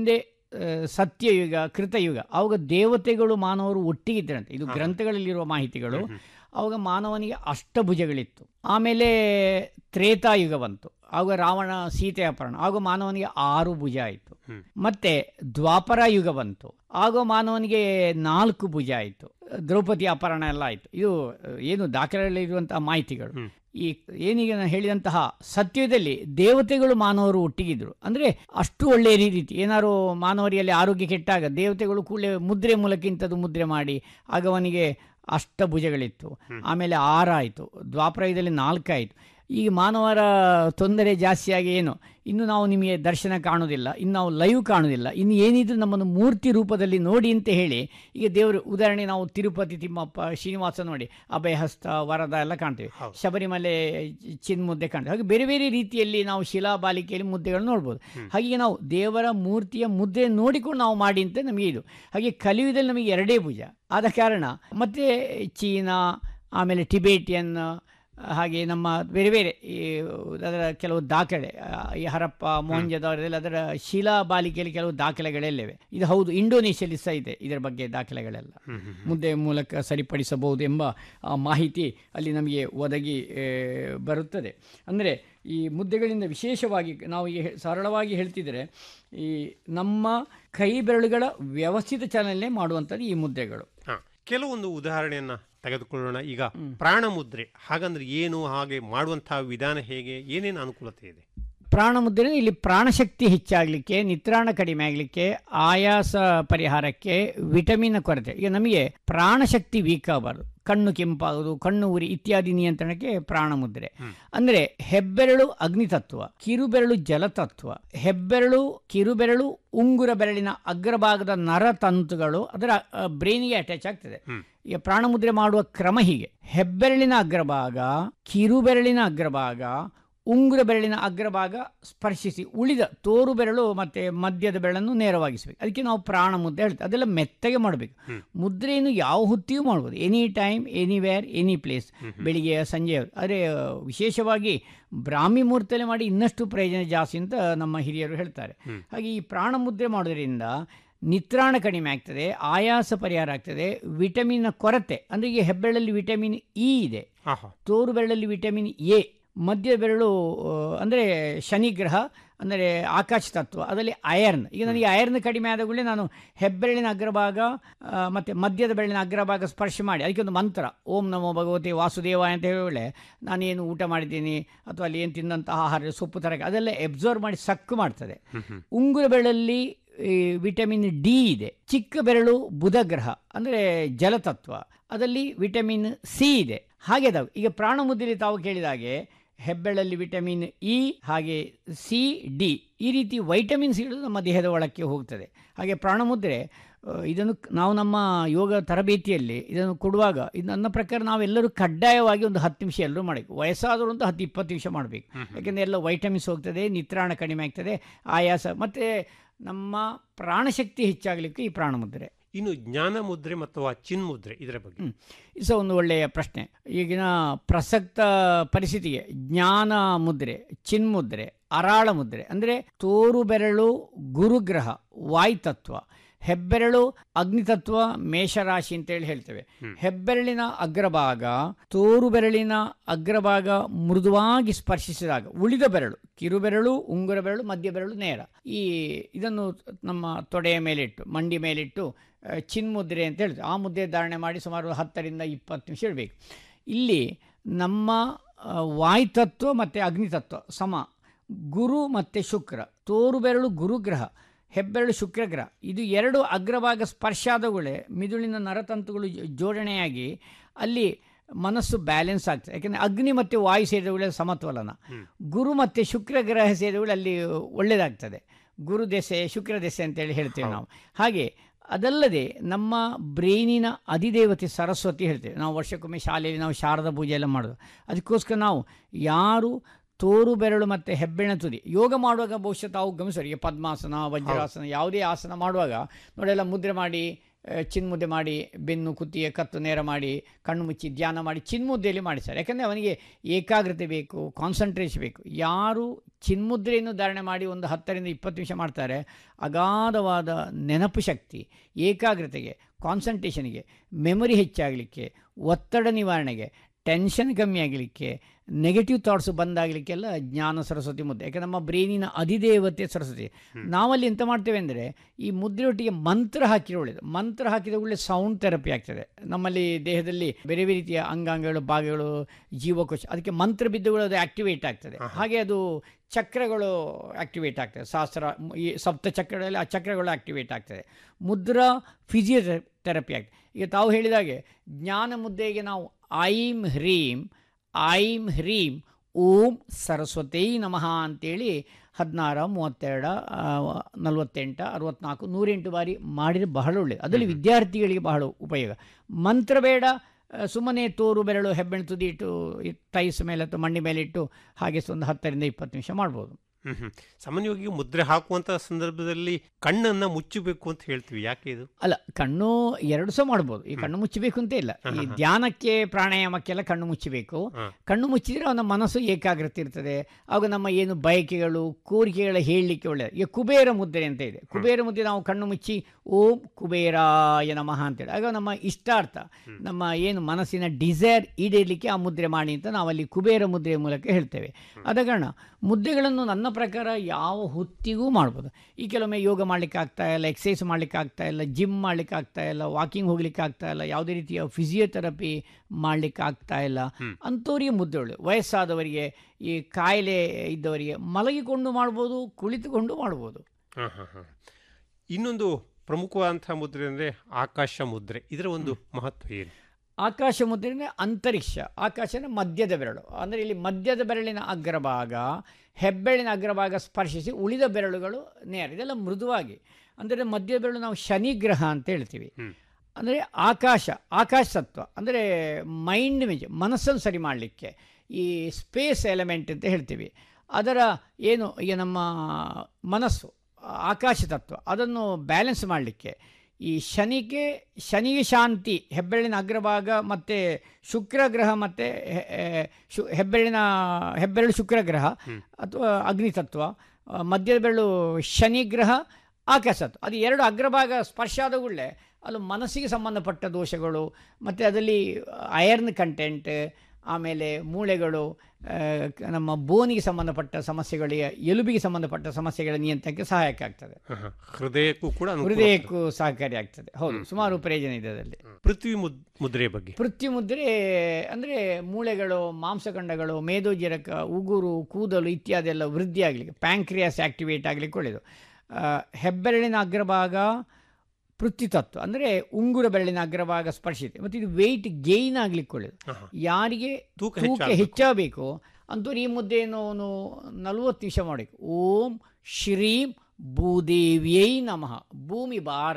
ಆ, ಸತ್ಯಯುಗ ಕೃತಯುಗ ಅವಾಗ ದೇವತೆಗಳು ಮಾನವರು ಒಟ್ಟಿಗಿದ್ದರಂತೆ ಇದು ಗ್ರಂಥಗಳಲ್ಲಿರುವ ಮಾಹಿತಿಗಳು ಅವಾಗ ಮಾನವನಿಗೆ ಅಷ್ಟಭುಜಗಳಿತ್ತು ಆಮೇಲೆ ತ್ರೇತಾಯುಗ ಬಂತು ಆಗ ರಾವಣ ಸೀತೆ ಅಪಹರಣ ಆಗ ಮಾನವನಿಗೆ ಆರು ಭುಜ ಆಯಿತು ಮತ್ತೆ ದ್ವಾಪರ ಯುಗ ಬಂತು ಆಗ ಮಾನವನಿಗೆ ನಾಲ್ಕು ಭುಜ ಆಯಿತು ದ್ರೌಪದಿ ಅಪಹರಣ ಎಲ್ಲ ಆಯಿತು ಇದು ಏನು ದಾಖಲೆಯಲ್ಲಿರುವಂತಹ ಮಾಹಿತಿಗಳು ಈ ಏನೀಗ ನಾನು ಹೇಳಿದಂತಹ ಸತ್ಯದಲ್ಲಿ ದೇವತೆಗಳು ಮಾನವರು ಒಟ್ಟಿಗಿದ್ರು ಅಂದರೆ ಅಷ್ಟು ಒಳ್ಳೆಯ ರೀತಿ ಏನಾದ್ರು ಮಾನವರಿಯಲ್ಲಿ ಆರೋಗ್ಯ ಕೆಟ್ಟಾಗ ದೇವತೆಗಳು ಕೂಡಲೇ ಮುದ್ರೆ ಮೂಲಕ ಇಂಥದ್ದು ಮುದ್ರೆ ಮಾಡಿ ಆಗ ಅವನಿಗೆ ಅಷ್ಟಭುಜಗಳಿತ್ತು ಆಮೇಲೆ ಆರಾಯಿತು ದ್ವಾಪರಯುಗದಲ್ಲಿ ನಾಲ್ಕಾಯಿತು ಈಗ ಮಾನವರ ತೊಂದರೆ ಜಾಸ್ತಿಯಾಗಿ ಏನು ಇನ್ನು ನಾವು ನಿಮಗೆ ದರ್ಶನ ಕಾಣುವುದಿಲ್ಲ ಇನ್ನು ನಾವು ಲೈವ್ ಕಾಣುವುದಿಲ್ಲ ಇನ್ನು ಏನಿದ್ರು ನಮ್ಮನ್ನು ಮೂರ್ತಿ ರೂಪದಲ್ಲಿ ನೋಡಿ ಅಂತ ಹೇಳಿ ಈಗ ದೇವರು ಉದಾಹರಣೆ ನಾವು ತಿರುಪತಿ ತಿಮ್ಮಪ್ಪ ಶ್ರೀನಿವಾಸ ನೋಡಿ ಅಭಯಹಸ್ತ ವರದ ಎಲ್ಲ ಕಾಣ್ತೇವೆ ಶಬರಿಮಲೆ ಚಿನ್ಮುದ್ದೆ ಕಾಣ್ತೇವೆ ಹಾಗೆ ಬೇರೆ ಬೇರೆ ರೀತಿಯಲ್ಲಿ ನಾವು ಶಿಲಾಬಾಲಿಕೆಯಲ್ಲಿ ಮುದ್ದೆಗಳನ್ನು ನೋಡ್ಬೋದು ಹಾಗೆ ನಾವು ದೇವರ ಮೂರ್ತಿಯ ಮುದ್ದೆ ನೋಡಿಕೊಂಡು ನಾವು ಮಾಡಿ ಅಂತ ನಮಗೆ ಇದು ಹಾಗೆ ಕಲಿಯುವುದಲ್ಲಿ ನಮಗೆ ಎರಡೇ ಭುಜ ಆದ ಕಾರಣ ಮತ್ತು ಚೀನಾ ಆಮೇಲೆ ಟಿಬೇಟಿಯನ್ ಹಾಗೆ ನಮ್ಮ ಬೇರೆ ಬೇರೆ ಈ ಅದರ ಕೆಲವು ದಾಖಲೆ ಆ, ಈ ಹರಪ್ಪ ಮೊಹಂಜದವರದಲ್ಲಿ ಅದರ ಶಿಲಾ ಬಾಲಿಕೆಯಲ್ಲಿ ಕೆಲವು ದಾಖಲೆಗಳೆಲ್ಲಿವೆ ಇದು ಹೌದು ಇಂಡೋನೇಷ್ಯಲ್ಲಿ ಸಹ ಇದೆ ಇದರ ಬಗ್ಗೆ ದಾಖಲೆಗಳೆಲ್ಲ ಮುದ್ದೆ ಮೂಲಕ ಸರಿಪಡಿಸಬಹುದು ಎಂಬ ಆ ಮಾಹಿತಿ ಅಲ್ಲಿ ನಮಗೆ ಒದಗಿ ಏ, ಬರುತ್ತದೆ ಅಂದರೆ ಈ ಮುದ್ದೆಗಳಿಂದ ವಿಶೇಷವಾಗಿ ನಾವು ಈ ಹೇ- ಸರಳವಾಗಿ ಹೇಳ್ತಿದ್ರೆ ಈ ನಮ್ಮ ಕೈ ಬೆರಳುಗಳ ವ್ಯವಸ್ಥಿತ ಚಾಲನೆ ಮಾಡುವಂಥದ್ದು ಈ ಮುದ್ದೆಗಳು
ಹಾ, ಕೆಲವೊಂದು ಉದಾಹರಣೆಯನ್ನ ತೆಗೆದುಕೊಳ್ಳೋಣ ಈಗ ಪ್ರಾಣ ಮುದ್ರೆ ಹಾಗಂದ್ರೆ ಏನು ಹಾಗೆ ಮಾಡುವಂತಹ ವಿಧಾನ ಹೇಗೆ ಏನೇನು ಅನುಕೂಲತೆ ಇದೆ
ಪ್ರಾಣ ಮುದ್ರೆ ಇಲ್ಲಿ ಪ್ರಾಣಶಕ್ತಿ ಹೆಚ್ಚಾಗಲಿಕ್ಕೆ ನಿತ್ರಾಣ ಕಡಿಮೆ ಆಗಲಿಕ್ಕೆ ಆಯಾಸ ಪರಿಹಾರಕ್ಕೆ ವಿಟಮಿನ್ ಕೊರತೆ ಈಗ ನಮಗೆ ಪ್ರಾಣಶಕ್ತಿ ವೀಕ್ ಆಗಬಾರ್ದು ಕಣ್ಣು ಕೆಂಪಾಗುವುದು ಕಣ್ಣು ಉರಿ ಇತ್ಯಾದಿ ನಿಯಂತ್ರಣಕ್ಕೆ ಪ್ರಾಣ ಮುದ್ರೆ ಅಂದ್ರೆ ಹೆಬ್ಬೆರಳು ಅಗ್ನಿತತ್ವ ಕಿರುಬೆರಳು ಜಲತತ್ವ ಹೆಬ್ಬೆರಳು ಕಿರುಬೆರಳು ಉಂಗುರ ಬೆರಳಿನ ಅಗ್ರಭಾಗದ ನರತಂತುಗಳು ಅದರ ಬ್ರೈನ್ಗೆ ಅಟ್ಯಾಚ್ ಆಗ್ತದೆ ಈಗ ಪ್ರಾಣಮುದ್ರೆ ಮಾಡುವ ಕ್ರಮ ಹೀಗೆ ಹೆಬ್ಬೆರಳಿನ ಅಗ್ರಭಾಗ ಕಿರುಬೆರಳಿನ ಅಗ್ರಭಾಗ ಉಂಗುರ ಬೆರಳಿನ ಅಗ್ರಭಾಗ ಸ್ಪರ್ಶಿಸಿ ಉಳಿದ ತೋರು ಬೆರಳು ಮತ್ತೆ ಮಧ್ಯದ ಬೆರಳನ್ನು ನೇರವಾಗಿಸಬೇಕು ಅದಕ್ಕೆ ನಾವು ಪ್ರಾಣ ಮುದ್ರೆ ಹೇಳ್ತೇವೆ ಅದೆಲ್ಲ ಮೆತ್ತಗೆ ಮಾಡಬೇಕು ಮುದ್ರೆಯನ್ನು ಯಾವ ಹೊತ್ತಿಯೂ ಮಾಡ್ಬೋದು any time anywhere any place ಬೆಳಿಗ್ಗೆ ಸಂಜೆ ಆದರೆ ವಿಶೇಷವಾಗಿ ಬ್ರಾಹ್ಮಿ ಮುಹೂರ್ತದಲ್ಲಿ ಮಾಡಿ ಇನ್ನಷ್ಟು ಪ್ರಯೋಜನ ಜಾಸ್ತಿ ಅಂತ ನಮ್ಮ ಹಿರಿಯರು ಹೇಳ್ತಾರೆ ಹಾಗೆ ಈ ಪ್ರಾಣ ಮುದ್ರೆ ಮಾಡೋದ್ರಿಂದ ನಿತ್ರಾಣ ಕಡಿಮೆ ಆಗ್ತದೆ ಆಯಾಸ ಪರಿಹಾರ ಆಗ್ತದೆ ವಿಟಮಿನ್ ಕೊರತೆ ಅಂದರೆ ಈಗ ಹೆಬ್ಬೆರಳಲ್ಲಿ ವಿಟಮಿನ್ ಇ ಇದೆ ತೋರು ಬೆರಳಲ್ಲಿ ವಿಟಮಿನ್ ಎ ಮಧ್ಯ ಬೆರಳು ಅಂದರೆ ಶನಿಗ್ರಹ ಅಂದರೆ ಆಕಾಶ ತತ್ವ ಅದರಲ್ಲಿ ಅಯರ್ನ್ ಈಗ ನನಗೆ ಅಯರ್ನ್ ಕಡಿಮೆ ಆದ ಕೂಡಲೇ ನಾನು ಹೆಬ್ಬೆರಳಿನ ಅಗ್ರಭಾಗ ಆ, ಮತ್ತೆ ಮಧ್ಯದ ಬೆರಳಿನ ಅಗ್ರಭಾಗ ಸ್ಪರ್ಶ ಮಾಡಿ ಅದಕ್ಕೆ ಒಂದು ಮಂತ್ರ ಓಂ ನಮೋ ಭಗವತಿ ವಾಸುದೇವ ಅಂತ ಹೇಳಿ ನಾನೇನು ಊಟ ಮಾಡಿದ್ದೀನಿ ಅಥವಾ ಅಲ್ಲಿ ಏನು ತಿಂದಂತಹ ಆಹಾರ ಸೊಪ್ಪು ತರಕಾರಿ ಅದೆಲ್ಲ ಎಬ್ಸರ್ವ್ ಮಾಡಿ ಸಕ್ಕು ಮಾಡ್ತದೆ ಉಂಗುರ ಬೆರಳಲ್ಲಿ ಈ ವಿಟಮಿನ್ ಡಿ ಇದೆ ಚಿಕ್ಕ ಬೆರಳು ಬುಧ ಗ್ರಹ ಅಂದರೆ ಜಲತತ್ವ ಅದರಲ್ಲಿ ವಿಟಮಿನ್ ಸಿ ಇದೆ ಹಾಗೆ ಅದಾವೆ ಈಗ ಪ್ರಾಣ ಮುದ್ರೆಯಲ್ಲಿ ತಾವು ಕೇಳಿದಾಗೆ ಹೆಬ್ಬೆಳಲ್ಲಿ ವಿಟಮಿನ್ ಇ ಹಾಗೆ ಸಿ ಡಿ ಈ ರೀತಿ ವೈಟಮಿನ್ಸ್ಗಳು ನಮ್ಮ ದೇಹದ ಒಳಕ್ಕೆ ಹೋಗ್ತದೆ ಹಾಗೆ ಪ್ರಾಣಮುದ್ರೆ ಆ, ಇದನ್ನು ಕ್- ನಾವು ನಮ್ಮ ಯೋಗ ತರಬೇತಿಯಲ್ಲಿ ಇದನ್ನು ಕೊಡುವಾಗ ಇದು ನನ್ನ ಪ್ರಕಾರ ನಾವೆಲ್ಲರೂ ಕಡ್ಡಾಯವಾಗಿ ಒಂದು ಹತ್ತು ನಿಮಿಷ ಎಲ್ಲರೂ ಮಾಡಬೇಕು ವಯಸ್ಸಾದವರು ಅಂತ ಹತ್ತು ಇಪ್ಪತ್ತು ನಿಮಿಷ ಮಾಡಬೇಕು ಯಾಕೆಂದರೆ ಎಲ್ಲ ವೈಟಮಿನ್ಸ್ ಹೋಗ್ತದೆ ನಿತ್ರಾಣ ಕಡಿಮೆ ಆಗ್ತದೆ ಆಯಾಸ ಮತ್ತು ನಮ್ಮ ಪ್ರಾಣಶಕ್ತಿ ಹೆಚ್ಚಾಗಲಿಕ್ಕೆ ಈ ಪ್ರಾಣಮುದ್ರೆ
ಇನ್ನು ಜ್ಞಾನ ಮುದ್ರೆ ಮತ್ತು ಆ ಚಿನ್ಮುದ್ರೆ ಇದರ ಬಗ್ಗೆ
ಇದು ಸಹ ಒಂದು ಒಳ್ಳೆಯ ಪ್ರಶ್ನೆ ಈಗಿನ ಪ್ರಸಕ್ತ ಪರಿಸ್ಥಿತಿಗೆ ಜ್ಞಾನ ಮುದ್ರೆ ಚಿನ್ಮುದ್ರೆ ಅರಾಳ ಮುದ್ರೆ ಅಂದರೆ ತೋರು ಬೆರಳು ಗುರುಗ್ರಹ ವಾಯುತತ್ವ ಹೆಬ್ಬೆರಳು ಅಗ್ನಿತತ್ವ ಮೇಷರಾಶಿ ಅಂತೇಳಿ ಹೇಳ್ತೇವೆ ಹೆಬ್ಬೆರಳಿನ ಅಗ್ರಭಾಗ ತೋರು ಬೆರಳಿನ ಅಗ್ರಭಾಗ ಮೃದುವಾಗಿ ಸ್ಪರ್ಶಿಸಿದಾಗ ಉಳಿದ ಬೆರಳು ಕಿರುಬೆರಳು ಉಂಗುರ ಬೆರಳು ಮಧ್ಯ ಬೆರಳು ನೇರ ಈ ಇದನ್ನು ನಮ್ಮ ತೊಡೆಯ ಮೇಲಿಟ್ಟು ಮಂಡಿ ಮೇಲಿಟ್ಟು ಆ, ಚಿನ್ಮುದ್ರೆ ಅಂತ ಹೇಳ್ತೇವೆ ಆ ಮುದ್ರೆ ಧಾರಣೆ ಮಾಡಿ ಸುಮಾರು ಹತ್ತರಿಂದ ಇಪ್ಪತ್ತು ನಿಮಿಷ ಇಡಬೇಕು ಇಲ್ಲಿ ನಮ್ಮ ಆ, ವಾಯುತತ್ವ ಮತ್ತು ಅಗ್ನಿತತ್ವ ಸಮ ಗುರು ಮತ್ತು ಶುಕ್ರ ತೋರು ಬೆರಳು ಗುರುಗ್ರಹ ಹೆಬ್ಬೆರಳು ಶುಕ್ರಗ್ರಹ ಇದು ಎರಡು ಅಗ್ರಭಾಗ ಸ್ಪರ್ಶ ಆದವುಗಳೇ ಮಿದುಳಿನ ನರತಂತುಗಳು ಜೋ- ಜೋಡಣೆಯಾಗಿ ಅಲ್ಲಿ ಮನಸ್ಸು ಬ್ಯಾಲೆನ್ಸ್ ಆಗ್ತದೆ ಯಾಕೆಂದರೆ ಅಗ್ನಿ ಮತ್ತು ವಾಯು ಸೇರಿದವುಗಳ ಸಮತೋಲನ ಗುರು ಮತ್ತು ಶುಕ್ರ ಗ್ರಹ ಸೇರಿದವುಗಳು ಅಲ್ಲಿ ಒಳ್ಳೆಯದಾಗ್ತದೆ ಗುರು ದೆಸೆ ಶುಕ್ರ ದೆಸೆ ಅಂತೇಳಿ ಹೇಳ್ತೇವೆ ನಾವು ಹಾಗೆ ಅದಲ್ಲದೆ ನಮ್ಮ ಬ್ರೈನಿನ ಅಧಿದೇವತೆ ಸರಸ್ವತಿ ಹೇಳ್ತೇವೆ ನಾವು ವರ್ಷಕ್ಕೊಮ್ಮೆ ಶಾಲೆಯಲ್ಲಿ ನಾವು ಶಾರದಾ ಪೂಜೆ ಎಲ್ಲ ಮಾಡೋದು ಅದಕ್ಕೋಸ್ಕರ ನಾವು ಯಾರು ತೋರು ಬೆರಳು ಮತ್ತು ಹೆಬ್ಬೆಣ ತುದಿ ಯೋಗ ಮಾಡುವಾಗ ಬಹುಶಃ ತಾವು ಗಮನಿಸೋರಿ ಈಗ ಪದ್ಮಾಸನ ವಜ್ರಾಸನ ಯಾವುದೇ ಆಸನ ಮಾಡುವಾಗ ನೋಡೆಲ್ಲ ಮುದ್ರೆ ಮಾಡಿ ಆ, ಚಿನ್ಮುದ್ದೆ ಮಾಡಿ ಬೆನ್ನು ಕುತ್ತಿಗೆ ಕತ್ತು ನೇರ ಮಾಡಿ ಕಣ್ಣು ಮುಚ್ಚಿ ಧ್ಯಾನ ಮಾಡಿ ಚಿನ್ಮುದ್ದೆಯಲ್ಲಿ ಮಾಡಿಸ್ತಾರೆ ಯಾಕಂದರೆ ಅವನಿಗೆ ಏಕಾಗ್ರತೆ ಬೇಕು ಕಾನ್ಸಂಟ್ರೇಷನ್ ಬೇಕು ಯಾರು ಚಿನ್ಮುದ್ರೆಯನ್ನು ಧಾರಣೆ ಮಾಡಿ ಒಂದು ಹತ್ತರಿಂದ ಇಪ್ಪತ್ತು ನಿಮಿಷ ಮಾಡ್ತಾರೆ ಅಗಾಧವಾದ ನೆನಪು ಶಕ್ತಿ ಏಕಾಗ್ರತೆಗೆ ಕಾನ್ಸಂಟ್ರೇಷನ್ಗೆ ಮೆಮೊರಿ ಹೆಚ್ಚಾಗಲಿಕ್ಕೆ ಒತ್ತಡ ನಿವಾರಣೆಗೆ ಟೆನ್ಷನ್ ಕಮ್ಮಿ ಆಗಲಿಕ್ಕೆ ನೆಗೆಟಿವ್ ಥಾಟ್ಸ್ ಬಂದಾಗಲಿಕ್ಕೆಲ್ಲ ಜ್ಞಾನ ಸರಸ್ವತಿ ಮುದ್ರೆ ಯಾಕೆ ನಮ್ಮ ಬ್ರೈನಿನ ಅಧಿದೇವತೆ ಸರಸ್ವತಿ ನಾವಲ್ಲಿ ಎಂತ ಮಾಡ್ತೇವೆ ಅಂದರೆ ಈ ಮುದ್ರೆಯೊಟ್ಟಿಗೆ ಮಂತ್ರ ಹಾಕಿರೋ ಒಳ್ಳೆಯದು ಮಂತ್ರ ಹಾಕಿದ ಒಳ್ಳೆ ಸೌಂಡ್ ಥೆರಪಿ ಆಗ್ತದೆ ನಮ್ಮಲ್ಲಿ ದೇಹದಲ್ಲಿ ಬೇರೆ ಬೇರೆ ರೀತಿಯ ಅಂಗಾಂಗಗಳು ಭಾಗಗಳು ಜೀವಕೋಶ ಅದಕ್ಕೆ ಮಂತ್ರ ಬಿದ್ದುಗಳು ಅದು ಆಕ್ಟಿವೇಟ್ ಆಗ್ತದೆ ಹಾಗೆ ಅದು ಚಕ್ರಗಳು ಆಕ್ಟಿವೇಟ್ ಆಗ್ತದೆ ಸಹಸ್ರ ಈ ಸಪ್ತ ಚಕ್ರಗಳಲ್ಲಿ ಆ ಚಕ್ರಗಳು ಆಕ್ಟಿವೇಟ್ ಆಗ್ತದೆ ಮುದ್ರಾ ಫಿಸಿಯೋ ಥೆರಪಿ ಆಗ್ತದೆ ಈಗ ತಾವು ಹೇಳಿದಾಗೆ ಜ್ಞಾನ ಮುದ್ದೆಗೆ ನಾವು ಐಂ ಹ್ರೀಂ ಐಂ ಹ್ರೀಂ ಓಂ ಸರಸ್ವತೈ ನಮಃ ಅಂತೇಳಿ ಹದಿನಾರು ಮೂವತ್ತೆರಡು ನಲವತ್ತೆಂಟು ಅರವತ್ನಾಲ್ಕು ನೂರೆಂಟು ಬಾರಿ ಮಾಡಿದರೆ ಬಹಳ ಒಳ್ಳೆಯದು ಅದರಲ್ಲಿ ವಿದ್ಯಾರ್ಥಿಗಳಿಗೆ ಬಹಳ ಉಪಯೋಗ ಮಂತ್ರ ಬೇಡ ಸುಮ್ಮನೆ ತೋರು ಬೆರಳು ಹೆಬ್ಬೆಣ್ಣು ತುದಿ ಇಟ್ಟು ಈ ಟೈಸ್ ಮೇಲೆ ಅಥವಾ ಮಣ್ಣಿ ಮೇಲೆ ಇಟ್ಟು ಹಾಗೆ ಒಂದು ಹತ್ತರಿಂದ ಇಪ್ಪತ್ತು ನಿಮಿಷ ಮಾಡ್ಬೋದು
ಹ್ಮ್ ಹ್ಮ್. ಸಾಮಾನ್ಯವಾಗಿ ಮುದ್ರೆ ಹಾಕುವಂತ ಸಂದರ್ಭದಲ್ಲಿ ಕಣ್ಣನ್ನ ಮುಚ್ಚಬೇಕು ಅಂತ ಹೇಳ್ತೀವಿ ಯಾಕೆ ಇದು
ಅಲ್ಲ ಕಣ್ಣು ಎರಡು ಸಹ ಮಾಡ್ಬೋದು ಈ ಕಣ್ಣು ಮುಚ್ಚಬೇಕು ಅಂತ ಇಲ್ಲ ಈ ಧ್ಯಾನಕ್ಕೆ ಪ್ರಾಣಾಯಾಮಕ್ಕೆಲ್ಲ ಕಣ್ಣು ಮುಚ್ಚಬೇಕು ಕಣ್ಣು ಮುಚ್ಚಿದ್ರೆ ಅವನ ಮನಸ್ಸು ಏಕಾಗ್ರತೆ ಇರ್ತದೆ ಆಗ ನಮ್ಮ ಏನು ಬಯಕೆಗಳು ಕೋರಿಕೆಗಳ ಹೇಳಲಿಕ್ಕೆ ಒಳ್ಳೆಯದು ಈಗ ಕುಬೇರ ಮುದ್ರೆ ಅಂತ ಇದೆ ಕುಬೇರ ಮುದ್ರೆ ನಾವು ಕಣ್ಣು ಮುಚ್ಚಿ ಓಂ ಕುಬೇರಾಯ ನಮಃ ಅಂತೇಳಿ ಆಗ ನಮ್ಮ ಇಷ್ಟಾರ್ಥ ನಮ್ಮ ಏನು ಮನಸ್ಸಿನ ಡಿಸೈರ್ ಈಡೇರಲಿಕ್ಕೆ ಆ ಮುದ್ರೆ ಮಾಡಿ ಅಂತ ನಾವಲ್ಲಿ ಕುಬೇರ ಮುದ್ರೆಯ ಮೂಲಕ ಹೇಳ್ತೇವೆ ಆದ ಕಾರಣ ಮುದ್ದೆಗಳನ್ನು ನನ್ನ ಪ್ರಕಾರ ಯಾವ ಹೊತ್ತಿಗೂ ಮಾಡ್ಬೋದು ಈ ಕೆಲವೊಮ್ಮೆ ಯೋಗ ಮಾಡಲಿಕ್ಕೆ ಆಗ್ತಾ ಇಲ್ಲ ಎಕ್ಸಸೈಸ್ ಮಾಡಲಿಕ್ಕೆ ಆಗ್ತಾ ಇಲ್ಲ ಜಿಮ್ ಮಾಡಲಿಕ್ಕೆ ಆಗ್ತಾ ಇಲ್ಲ ವಾಕಿಂಗ್ ಹೋಗ್ಲಿಕ್ಕೆ ಆಗ್ತಾ ಇಲ್ಲ ಯಾವುದೇ ರೀತಿಯ ಫಿಸಿಯೋಥೆರಪಿ ಮಾಡಲಿಕ್ಕೆ ಆಗ್ತಾ ಇಲ್ಲ ಅಂಥವರಿಗೆ ಮುದ್ದೆ ಒಳ್ಳೆ ವಯಸ್ಸಾದವರಿಗೆ ಈ ಕಾಯಿಲೆ ಇದ್ದವರಿಗೆ ಮಲಗಿಕೊಂಡು ಮಾಡ್ಬೋದು ಕುಳಿತುಕೊಂಡು ಮಾಡ್ಬೋದು
ಹ, ಹ, ಹ. ಇನ್ನೊಂದು ಪ್ರಮುಖವಾದಂತಹ ಮುದ್ರೆ ಅಂದ್ರೆ ಆಕಾಶ ಮುದ್ರೆ ಇದರ ಒಂದು ಮಹತ್ವ ಏನು
ಆಕಾಶ ಮುದ್ರೆ ಅಂದರೆ ಅಂತರಿಕ್ಷ ಆಕಾಶನ ಮಧ್ಯದ ಬೆರಳು ಅಂದರೆ ಇಲ್ಲಿ ಮಧ್ಯದ ಬೆರಳಿನ ಅಗ್ರಭಾಗ ಹೆಬ್ಬೆರಳಿನ ಅಗ್ರಭಾಗ ಸ್ಪರ್ಶಿಸಿ ಉಳಿದ ಬೆರಳುಗಳು ನೇರ ಇದೆಲ್ಲ ಮೃದುವಾಗಿ ಅಂದರೆ ಮಧ್ಯದ ಬೆರಳು ನಾವು ಶನಿಗ್ರಹ ಅಂತ ಹೇಳ್ತೀವಿ ಅಂದರೆ ಆಕಾಶ ಆಕಾಶ ತತ್ವ ಅಂದರೆ ಮೈಂಡ್ ಮೇಜ್ ಮನಸ್ಸನ್ನು ಸರಿ ಮಾಡಲಿಕ್ಕೆ ಈ ಸ್ಪೇಸ್ ಎಲಿಮೆಂಟ್ ಅಂತ ಹೇಳ್ತೀವಿ ಅದರ ಏನು ಈಗ ನಮ್ಮ ಮನಸ್ಸು ಆಕಾಶ ತತ್ವ ಅದನ್ನು ಬ್ಯಾಲೆನ್ಸ್ ಮಾಡಲಿಕ್ಕೆ ಈ ಶನಿಗೆ ಶನಿಗೆ ಶಾಂತಿ ಹೆಬ್ಬೆರಳಿನ ಅಗ್ರಭಾಗ ಮತ್ತು ಶುಕ್ರ ಗ್ರಹ ಮತ್ತು ಶು ಹೆಬ್ಬೆರಳಿನ ಹೆಬ್ಬೆರಳು ಶುಕ್ರ ಗ್ರಹ ಅಥವಾ ಅಗ್ನಿ ತತ್ವ ಆ, ಮಧ್ಯದ ಬೆರಳು ಶನಿ ಗ್ರಹ ಆಕಾಶ ತತ್ವ ಅದು ಎರಡು ಅಗ್ರಭಾಗ ಸ್ಪರ್ಶ ಆದ ಕೂಡಲೇ ಅಲ್ಲಿ ಮನಸ್ಸಿಗೆ ಸಂಬಂಧಪಟ್ಟ ದೋಷಗಳು ಮತ್ತು ಅದರಲ್ಲಿ ಅಯರ್ನ್ ಕಂಟೆಂಟ್ ಆಮೇಲೆ ಮೂಳೆಗಳು ಆ, ಕ- ನಮ್ಮ ಬೋನಿಗೆ ಸಂಬಂಧಪಟ್ಟ ಸಮಸ್ಯೆಗಳಿಗೆ ಎಲುಬಿಗೆ ಸಂಬಂಧಪಟ್ಟ ಸಮಸ್ಯೆಗಳ ನಿಯಂತ್ರಣಕ್ಕೆ ಸಹಾಯಕ ಆಗ್ತದೆ
ಹ, ಹ. ಹೃದಯಕ್ಕೂ ಕೂಡ ಅನುಕೂಲ
ಹೃದಯಕ್ಕೂ ಸಹಕಾರಿಯಾಗ್ತದೆ ಹೌದು ಸುಮಾರು ಪ್ರಯೋಜನ ಇದೆ ಅದರಲ್ಲಿ
ಪೃಥ್ವಿ ಮುದ್ ಮುದ್ರೆ ಬಗ್ಗೆ
ಪೃಥ್ವಿ ಮುದ್ರೆ ಅಂದರೆ ಮೂಳೆಗಳು ಮಾಂಸಖಂಡಗಳು ಮೇದೋಜೀರಕ ಉಗುರು ಕೂದಲು ಇತ್ಯಾದಿ ಎಲ್ಲ ವೃದ್ಧಿ ಆಗಲಿಕ್ಕೆ ಪ್ಯಾಂಕ್ರಿಯಾಸ್ ಆಕ್ಟಿವೇಟ್ ಆಗಲಿಕ್ಕೆ ಒಳ್ಳೆಯದು ಆ, ಹೆಬ್ಬೆರಳಿನ ಅಗ್ರಭಾಗ ಪೃಥ್ವಿ ತತ್ವ ಅಂದರೆ ಉಂಗುರ ಬೆರಳಿನ ಅಗ್ರಭಾಗ ಸ್ಪರ್ಶಿದೆ ಮತ್ತು ಇದು ವೆಯ್ಟ್ ಗೇಯ್ನ್ ಆಗ್ಲಿಕ್ಕೆ ಒಳ್ಳೆಯದು ಯಾರಿಗೆ
ತೂಕ
ತೂಕ
ಹೆಚ್ಚಾಗ್ಬೇಕು.
ಹೆಚ್ಚಾಗಬೇಕು ಅಂಥವ್ರು ಈ ಮುದ್ದೆಯನ್ನು ಅವನು ನಲವತ್ತು ನಿಮಿಷ ಮಾಡಬೇಕು ಓಂ ಶ್ರೀಂ ಭೂದೇವಿಯೈ ನಮಃ ಭೂಮಿ ಭಾರ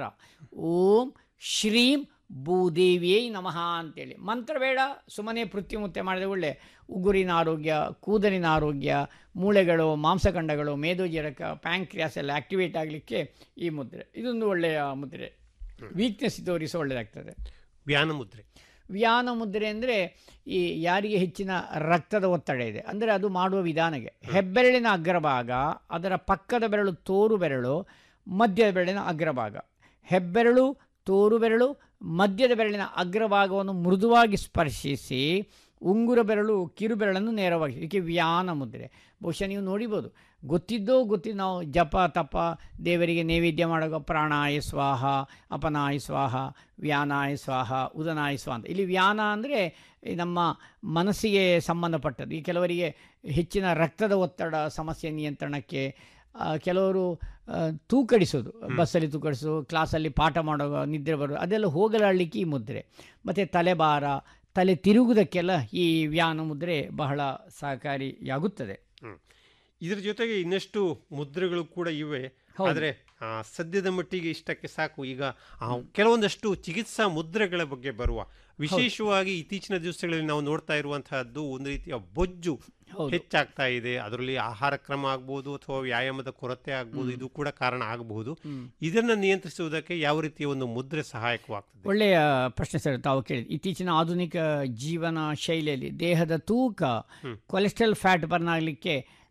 ಓಂ ಶ್ರೀಂ ಭೂದೇವಿಯೈ ನಮಃ ಅಂತೇಳಿ ಮಂತ್ರ ಬೇಡ ಸುಮ್ಮನೆ ಪೃಥ್ವಿ ಮುತ್ತೆ ಮಾಡಿದ್ರೆ ಒಳ್ಳೆ ಉಗುರಿನ ಆರೋಗ್ಯ ಕೂದಲಿನ ಆರೋಗ್ಯ ಮೂಳೆಗಳು ಮಾಂಸಖಂಡಗಳು ಮೇದೋಜೀರಕ ಪ್ಯಾಂಕ್ರಿಯಾಸ್ ಎಲ್ಲ ಆಕ್ಟಿವೇಟ್ ಆಗಲಿಕ್ಕೆ ಈ ಮುದ್ರೆ ಇದೊಂದು ಒಳ್ಳೆಯ ಮುದ್ರೆ ವೀಕ್ನೆಸ್ ಇದ್ದವರಿಗೆ ಸಹ ಒಳ್ಳೆಯದಾಗ್ತದೆ
ವ್ಯಾನ ಮುದ್ರೆ
ವ್ಯಾನ ಮುದ್ರೆ ಅಂದರೆ ಈ ಯಾರಿಗೆ ಹೆಚ್ಚಿನ ರಕ್ತದ ಒತ್ತಡ ಇದೆ ಅಂದರೆ ಅದು ಮಾಡುವ ವಿಧಾನಕ್ಕೆ ಹೆಬ್ಬೆರಳಿನ ಅಗ್ರಭಾಗ ಅದರ ಪಕ್ಕದ ಬೆರಳು ತೋರು ಬೆರಳು ಮಧ್ಯದ ಬೆರಳಿನ ಅಗ್ರಭಾಗ ಹೆಬ್ಬೆರಳು ತೋರು ಬೆರಳು ಮಧ್ಯದ ಬೆರಳಿನ ಅಗ್ರಭಾಗವನ್ನು ಮೃದುವಾಗಿ ಸ್ಪರ್ಶಿಸಿ ಉಂಗುರ ಬೆರಳು ಕಿರು ಬೆರಳನ್ನು ನೇರವಾಗಿ ಇದಕ್ಕೆ ವ್ಯಾನ ಮುದ್ರೆ ಬಹುಶಃ ನೀವು ನೋಡಿಬೋದು ಗೊತ್ತಿದ್ದೋ ಗೊತ್ತಿದ್ದು ನಾವು ಜಪ ತಪ ದೇವರಿಗೆ ನೈವೇದ್ಯ ಮಾಡುವಾಗ ಪ್ರಾಣಾಯ ಸ್ವಾಹ ಅಪನಾಯ ಸ್ವಾಹ ವ್ಯಾನಾಯ ಸ್ವಾಹ ಉದನಾಯ ಸ್ವಾಹ ಅಂತ ಇಲ್ಲಿ ವ್ಯಾನ ಅಂದರೆ ನಮ್ಮ ಮನಸ್ಸಿಗೆ ಸಂಬಂಧಪಟ್ಟದ್ದು ಈ ಕೆಲವರಿಗೆ ಹೆಚ್ಚಿನ ರಕ್ತದ ಒತ್ತಡ ಸಮಸ್ಯೆ ನಿಯಂತ್ರಣಕ್ಕೆ ಆ, ಕೆಲವರು ಆ, ತೂಕಡಿಸೋದು ಬಸ್ಸಲ್ಲಿ ತೂಕಡಿಸೋದು ಕ್ಲಾಸಲ್ಲಿ ಪಾಠ ಮಾಡುವಾಗ ನಿದ್ರೆ ಬರೋದು ಅದೆಲ್ಲ ಹೋಗಲಾಡಲಿಕ್ಕೆ ಈ ಮುದ್ರೆ ಮತ್ತು ತಲೆಭಾರ ತಲೆ ತಿರುಗುವುದಕ್ಕೆಲ್ಲ ಈ ವ್ಯಾನ ಮುದ್ರೆ ಬಹಳ ಸಹಕಾರಿಯಾಗುತ್ತದೆ
ಹ್ಮ್. ಇದ್ರ ಜೊತೆಗೆ ಇನ್ನಷ್ಟು ಮುದ್ರೆಗಳು ಕೂಡ ಇವೆ ಆದರೆ ಆ, ಸದ್ಯದ ಮಟ್ಟಿಗೆ ಇಷ್ಟಕ್ಕೆ ಸಾಕು ಈಗ ಆ, ಕೆಲವೊಂದಷ್ಟು ಚಿಕಿತ್ಸಾ ಮುದ್ರೆಗಳ ಬಗ್ಗೆ ಬರುವ ವಿಶೇಷವಾಗಿ ಇತ್ತೀಚಿನ ದಿವಸಗಳಲ್ಲಿ ನಾವು ನೋಡ್ತಾ ಇರುವಂತಹದ್ದು ಒಂದು ರೀತಿಯ ಬೊಜ್ಜು ಹೆಚ್ಚಾಗ್ತಾ ಇದೆ ಅದರಲ್ಲಿ ಆಹಾರ ಕ್ರಮ ಆಗ್ಬೋದು ಅಥವಾ ವ್ಯಾಯಾಮದ ಕೊರತೆ ಆಗ್ಬೋದು ಇದು ಕೂಡ ಕಾರಣ ಆಗಬಹುದು ಇದನ್ನ ನಿಯಂತ್ರಿಸುವುದಕ್ಕೆ ಯಾವ ರೀತಿಯ ಒಂದು ಮುದ್ರೆ ಸಹಾಯಕವಾಗ್ತದೆ
ಒಳ್ಳೆಯ ಪ್ರಶ್ನೆ ಸರ್ ತಾವು ಕೇಳಿದ ಇತ್ತೀಚಿನ ಆಧುನಿಕ ಜೀವನ ಶೈಲಿಯಲ್ಲಿ ದೇಹದ ತೂಕ ಕೊಲೆಸ್ಟ್ರಾಲ್ ಫ್ಯಾಟ್ ಬರ್ನ್ ಆಗಲಿಕ್ಕೆ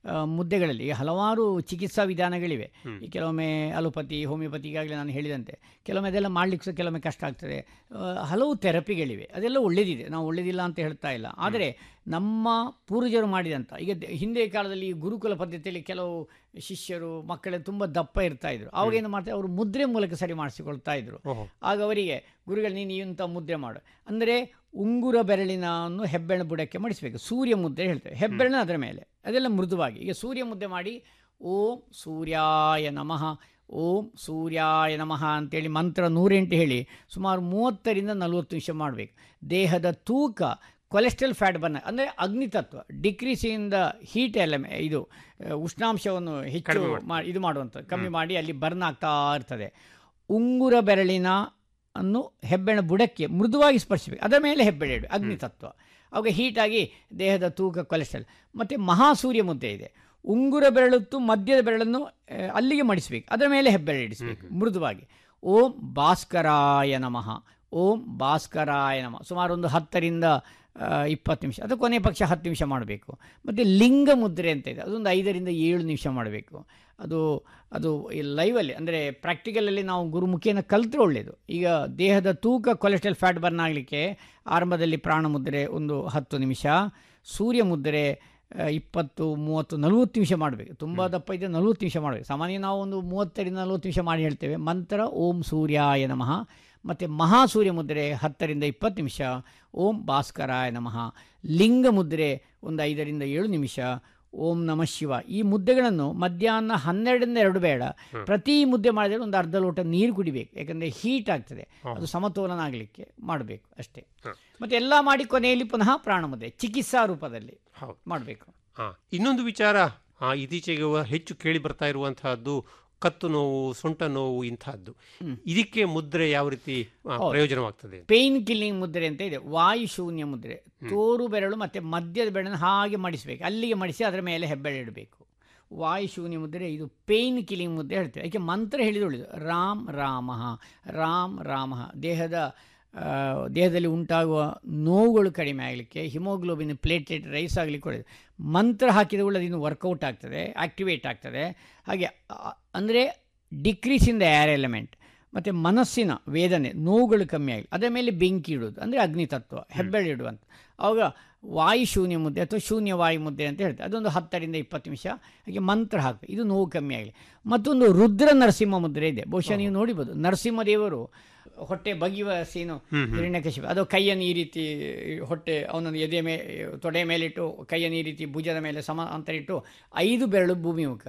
ಆ, ಮುದ್ದೆಗಳಲ್ಲಿ ಹಲವಾರು ಚಿಕಿತ್ಸಾ ವಿಧಾನಗಳಿವೆ ಈ ಕೆಲವೊಮ್ಮೆ ಅಲೋಪತಿ ಹೋಮಿಯೋಪತಿ ಈಗಾಗಲೇ ನಾನು ಹೇಳಿದಂತೆ ಕೆಲವೊಮ್ಮೆ ಅದೆಲ್ಲ ಮಾಡಲಿಕ್ಕೆ ಸಹ ಕೆಲವೊಮ್ಮೆ ಕಷ್ಟ ಆಗ್ತದೆ ಆ, ಹಲವು ಥೆರಪಿಗಳಿವೆ ಅದೆಲ್ಲ ಒಳ್ಳೆಯದಿದೆ ನಾವು ಒಳ್ಳೆಯದಿಲ್ಲ ಅಂತ ಹೇಳ್ತಾ ಇಲ್ಲ ಆದರೆ ನಮ್ಮ ಪೂರ್ವಜರು ಮಾಡಿದಂಥ ಈಗ ದ- ಹಿಂದೆ ಕಾಲದಲ್ಲಿ ಈ ಗುರುಕುಲ ಪದ್ಧತಿಯಲ್ಲಿ ಕೆಲವು ಶಿಷ್ಯರು ಮಕ್ಕಳು ತುಂಬ ದಪ್ಪ ಇರ್ತಾ ಇದ್ರು ಅವಾಗ ಏನು ಮಾಡ್ತಾರೆ ಅವರು ಮುದ್ರೆ ಮೂಲಕ ಸರಿ ಮಾಡಿಸಿಕೊಳ್ತಾ ಇದ್ರು ಆಗ ಅವರಿಗೆ ಗುರುಗಳು ನೀನು ಇಂಥ ಮುದ್ರೆ ಮಾಡು ಅಂದರೆ ಉಂಗುರ ಬೆರಳಿನನ್ನು ಹೆಬ್ಬೆರಳು ಬುಡಕ್ಕೆ ಮಡಿಸಬೇಕು ಸೂರ್ಯ ಮುದ್ರೆ ಹೇಳ್ತೇವೆ ಹೆಬ್ಬೆರಳಿನ ಅದರ ಮೇಲೆ ಅದೆಲ್ಲ ಮೃದುವಾಗಿ ಈಗ ಸೂರ್ಯ ಮುದ್ದೆ ಮಾಡಿ ಓಂ ಸೂರ್ಯಾಯ ನಮಃ ಓಂ ಸೂರ್ಯಾಯ ನಮಃ ಅಂತೇಳಿ ಮಂತ್ರ ನೂರೆಂಟು ಹೇಳಿ ಸುಮಾರು ಮೂವತ್ತರಿಂದ ನಲವತ್ತು ನಿಮಿಷ ಮಾಡಬೇಕು ದೇಹದ ತೂಕ ಕೊಲೆಸ್ಟ್ರಾಲ್ ಫ್ಯಾಟ್ ಬರ್ನ ಅಂದರೆ ಅಗ್ನಿತತ್ವ ಡಿಕ್ರೀಸಿಂದ ಹೀಟ್ ಎಲ್ಲ ಇದು ಆ, ಉಷ್ಣಾಂಶವನ್ನು ಹೆಚ್ಚು
ಕಡಿಮೆ ಮಾಡ್ತದೆ.
ಮಾ ಇದು ಮಾಡುವಂಥದ್ದು ಕಮ್ಮಿ ಮಾಡಿ ಅಲ್ಲಿ ಬರ್ನ್ ಆಗ್ತಾ ಇರ್ತದೆ ಉಂಗುರ ಬೆರಳಿನ ಅನ್ನು ಹೆಬ್ಬೆಣ ಬುಡಕ್ಕೆ ಮೃದುವಾಗಿ ಸ್ಪರ್ಶಬೇಕು ಅದರ ಮೇಲೆ ಹೆಬ್ಬೆಳೆ ಇಡು ಅಗ್ನಿತತ್ವ ಅವಾಗ ಹೀಟಾಗಿ ದೇಹದ ತೂಕ ಕೊಲೆಸ್ಟ್ರಾಲ್ ಮತ್ತು ಮಹಾಸೂರ್ಯ ಮುದ್ದೆ ಇದೆ ಉಂಗುರ ಬೆರಳುತ್ತು ಮಧ್ಯದ ಬೆರಳನ್ನು ಆ, ಅಲ್ಲಿಗೆ ಮಡಿಸಬೇಕು ಅದರ ಮೇಲೆ ಹೆಬ್ಬೆಳೆ ಇಡಿಸಬೇಕು ಮೃದುವಾಗಿ ಓಂ ಭಾಸ್ಕರಾಯ ನಮಃ ಓಂ ಭಾಸ್ಕರಾಯ ನಮಃ ಸುಮಾರು ಒಂದು ಹತ್ತರಿಂದ ಆ, ಇಪ್ಪತ್ತು ನಿಮಿಷ ಅದು ಕೊನೆ ಪಕ್ಷ ಹತ್ತು ನಿಮಿಷ ಮಾಡಬೇಕು ಮತ್ತು ಲಿಂಗ ಮುದ್ರೆ ಅಂತ ಇದೆ ಅದೊಂದು ಐದರಿಂದ ಏಳು ನಿಮಿಷ ಮಾಡಬೇಕು ಅದು ಅದು ಈ ಲೈವಲ್ಲಿ ಅಂದರೆ ಪ್ರಾಕ್ಟಿಕಲಲ್ಲಿ ನಾವು ಗುರುಮುಖಿಯನ್ನು ಕಲಿತ್ರೆ ಒಳ್ಳೆಯದು ಈಗ ದೇಹದ ತೂಕ ಕೊಲೆಸ್ಟ್ರಾಲ್ ಫ್ಯಾಟ್ ಬರ್ನ್ ಆಗಲಿಕ್ಕೆ ಆರಂಭದಲ್ಲಿ ಪ್ರಾಣ ಮುದ್ರೆ ಒಂದು ಹತ್ತು ನಿಮಿಷ ಸೂರ್ಯ ಮುದ್ರೆ ಆ, ಇಪ್ಪತ್ತು ಮೂವತ್ತು ನಲವತ್ತು ನಿಮಿಷ ಮಾಡಬೇಕು ತುಂಬ ದಪ್ಪ ಇದ್ದರೆ ನಲವತ್ತು ನಿಮಿಷ ಮಾಡಬೇಕು ಸಾಮಾನ್ಯ ನಾವು ಒಂದು ಮೂವತ್ತರಿಂದ ನಲವತ್ತು ನಿಮಿಷ ಮಾಡಿ ಹೇಳ್ತೇವೆ ಮಂತ್ರ ಓಂ ಸೂರ್ಯಾಯ ನಮಃ ಮತ್ತು ಮಹಾಸೂರ್ಯ ಮುದ್ರೆ ಹತ್ತರಿಂದ ಇಪ್ಪತ್ತು ನಿಮಿಷ ಓಂ ಭಾಸ್ಕರಾಯ ನಮಃ ಲಿಂಗ ಮುದ್ರೆ ಒಂದು ಐದರಿಂದ ಏಳು ನಿಮಿಷ ಓಂ ನಮಃ ಶಿವ ಈ ಮುದ್ದೆಗಳನ್ನು ಮಧ್ಯಾಹ್ನ ಹನ್ನೆರಡರಿಂದ ಎರಡು ಬೇಡ ಪ್ರತಿ ಮುದ್ದೆ ಮಾಡಿದರೆ ಒಂದು ಅರ್ಧ ಲೋಟ ನೀರು ಕುಡಿಬೇಕು ಯಾಕಂದರೆ ಹೀಟ್ ಆಗ್ತದೆ ಅದು ಸಮತೋಲನ ಆಗಲಿಕ್ಕೆ ಮಾಡಬೇಕು ಅಷ್ಟೇ ಮತ್ತು ಎಲ್ಲ ಮಾಡಿ ಕೊನೆಯಲ್ಲಿ ಪುನಃ ಪ್ರಾಣ ಮುದ್ದೆ ಚಿಕಿತ್ಸಾ ರೂಪದಲ್ಲಿ ಮಾಡಬೇಕು
ಹಾ ಇನ್ನೊಂದು ವಿಚಾರ ಆ, ಇತ್ತೀಚೆಗೆ ವ- ಹೆಚ್ಚು ಕೇಳಿ ಬರ್ತಾ ಇರುವಂತಹದ್ದು ಕತ್ತು ನೋವು ಸೊಂಟ ನೋವು ಇಂತಹದ್ದು ಇದಕ್ಕೆ ಮುದ್ರೆ ಯಾವ ರೀತಿ ಆ,
ಹೌದು.
ಪ್ರಯೋಜನವಾಗ್ತದೆ
ಪೇಯ್ನ್ ಕಿಲ್ಲಿಂಗ್ ಮುದ್ರೆ ಅಂತ ಇದೆ ವಾಯು ಶೂನ್ಯ ಮುದ್ರೆ ತೋರು ಬೆರಳು ಮತ್ತು ಮಧ್ಯದ ಬೆರಳನ್ನು ಹಾಗೆ ಮಡಿಸಬೇಕು ಅಲ್ಲಿಗೆ ಮಡಿಸಿ ಅದರ ಮೇಲೆ ಹೆಬ್ಬೆರಳು ಇಡಬೇಕು ವಾಯು ಶೂನ್ಯ ಮುದ್ರೆ ಇದು ಪೇಯ್ನ್ ಕಿಲ್ಲಿಂಗ್ ಮುದ್ರೆ ಹೇಳ್ತೇವೆ ಯಾಕೆ ಮಂತ್ರ ಹೇಳಿದ ಒಳ್ಳೆಯದು ರಾಮ್ ರಾಮಃ ರಾಮ್ ರಾಮಃ ದೇಹದ ಆ, ದೇಹದಲ್ಲಿ ಉಂಟಾಗುವ ನೋವುಗಳು ಕಡಿಮೆ ಆಗಲಿಕ್ಕೆ ಹಿಮೋಗ್ಲೋಬಿನ್ ಪ್ಲೇಟೆಟ್ ರೈಸ್ ಆಗಲಿಕ್ಕೆ ಒಳ್ಳೆಯದು ಮಂತ್ರ ಹಾಕಿದ ಕೂಡ ಅದು ಇನ್ನು ವರ್ಕೌಟ್ ಆಗ್ತದೆ ಆಕ್ಟಿವೇಟ್ ಆಗ್ತದೆ ಹಾಗೆ ಅಂದರೆ decrease in the air element ಮತ್ತು ಮನಸ್ಸಿನ ವೇದನೆ ನೋವುಗಳು ಕಮ್ಮಿ ಆಗಲಿ ಅದರ ಮೇಲೆ ಬೆಂಕಿ ಇಡೋದು ಅಂದರೆ ಅಗ್ನಿತತ್ವ ಹೆಬ್ಬೆಳೆ ಇಡುವಂಥ ಆವಾಗ ವಾಯು ಶೂನ್ಯ ಮುದ್ದೆ ಅಥವಾ ಶೂನ್ಯ ವಾಯು ಮುದ್ದೆ ಅಂತ ಹೇಳ್ತಾರೆ ಅದೊಂದು ಹತ್ತರಿಂದ ಇಪ್ಪತ್ತು ನಿಮಿಷ ಹಾಗೆ ಮಂತ್ರ ಹಾಕಿ ಇದು ನೋವು ಕಮ್ಮಿ ಆಗಲಿ ಮತ್ತೊಂದು ರುದ್ರ ನರಸಿಂಹ ಮುದ್ರೆ ಇದೆ ಬಹುಶಃ ನೀವು ನೋಡಿಬೋದು ನರಸಿಂಹದೇವರು ಹೊಟ್ಟೆ ಬಗೆಯುವ ಸೀನು ಹಿರಣ್ಯಕಶಿಪ ಅದು ಕೈಯನ್ನು ಈ ರೀತಿ ಹೊಟ್ಟೆ ಅವನನ್ನು ಎದೆ ಮೇ ತೊಡೆ ಮೇಲಿಟ್ಟು ಕೈಯನ್ನು ಈ ರೀತಿ ಭುಜದ ಮೇಲೆ ಸಮ ಅಂತರ ಇಟ್ಟು ಐದು ಬೆರಳು ಭೂಮಿ ಮುಖ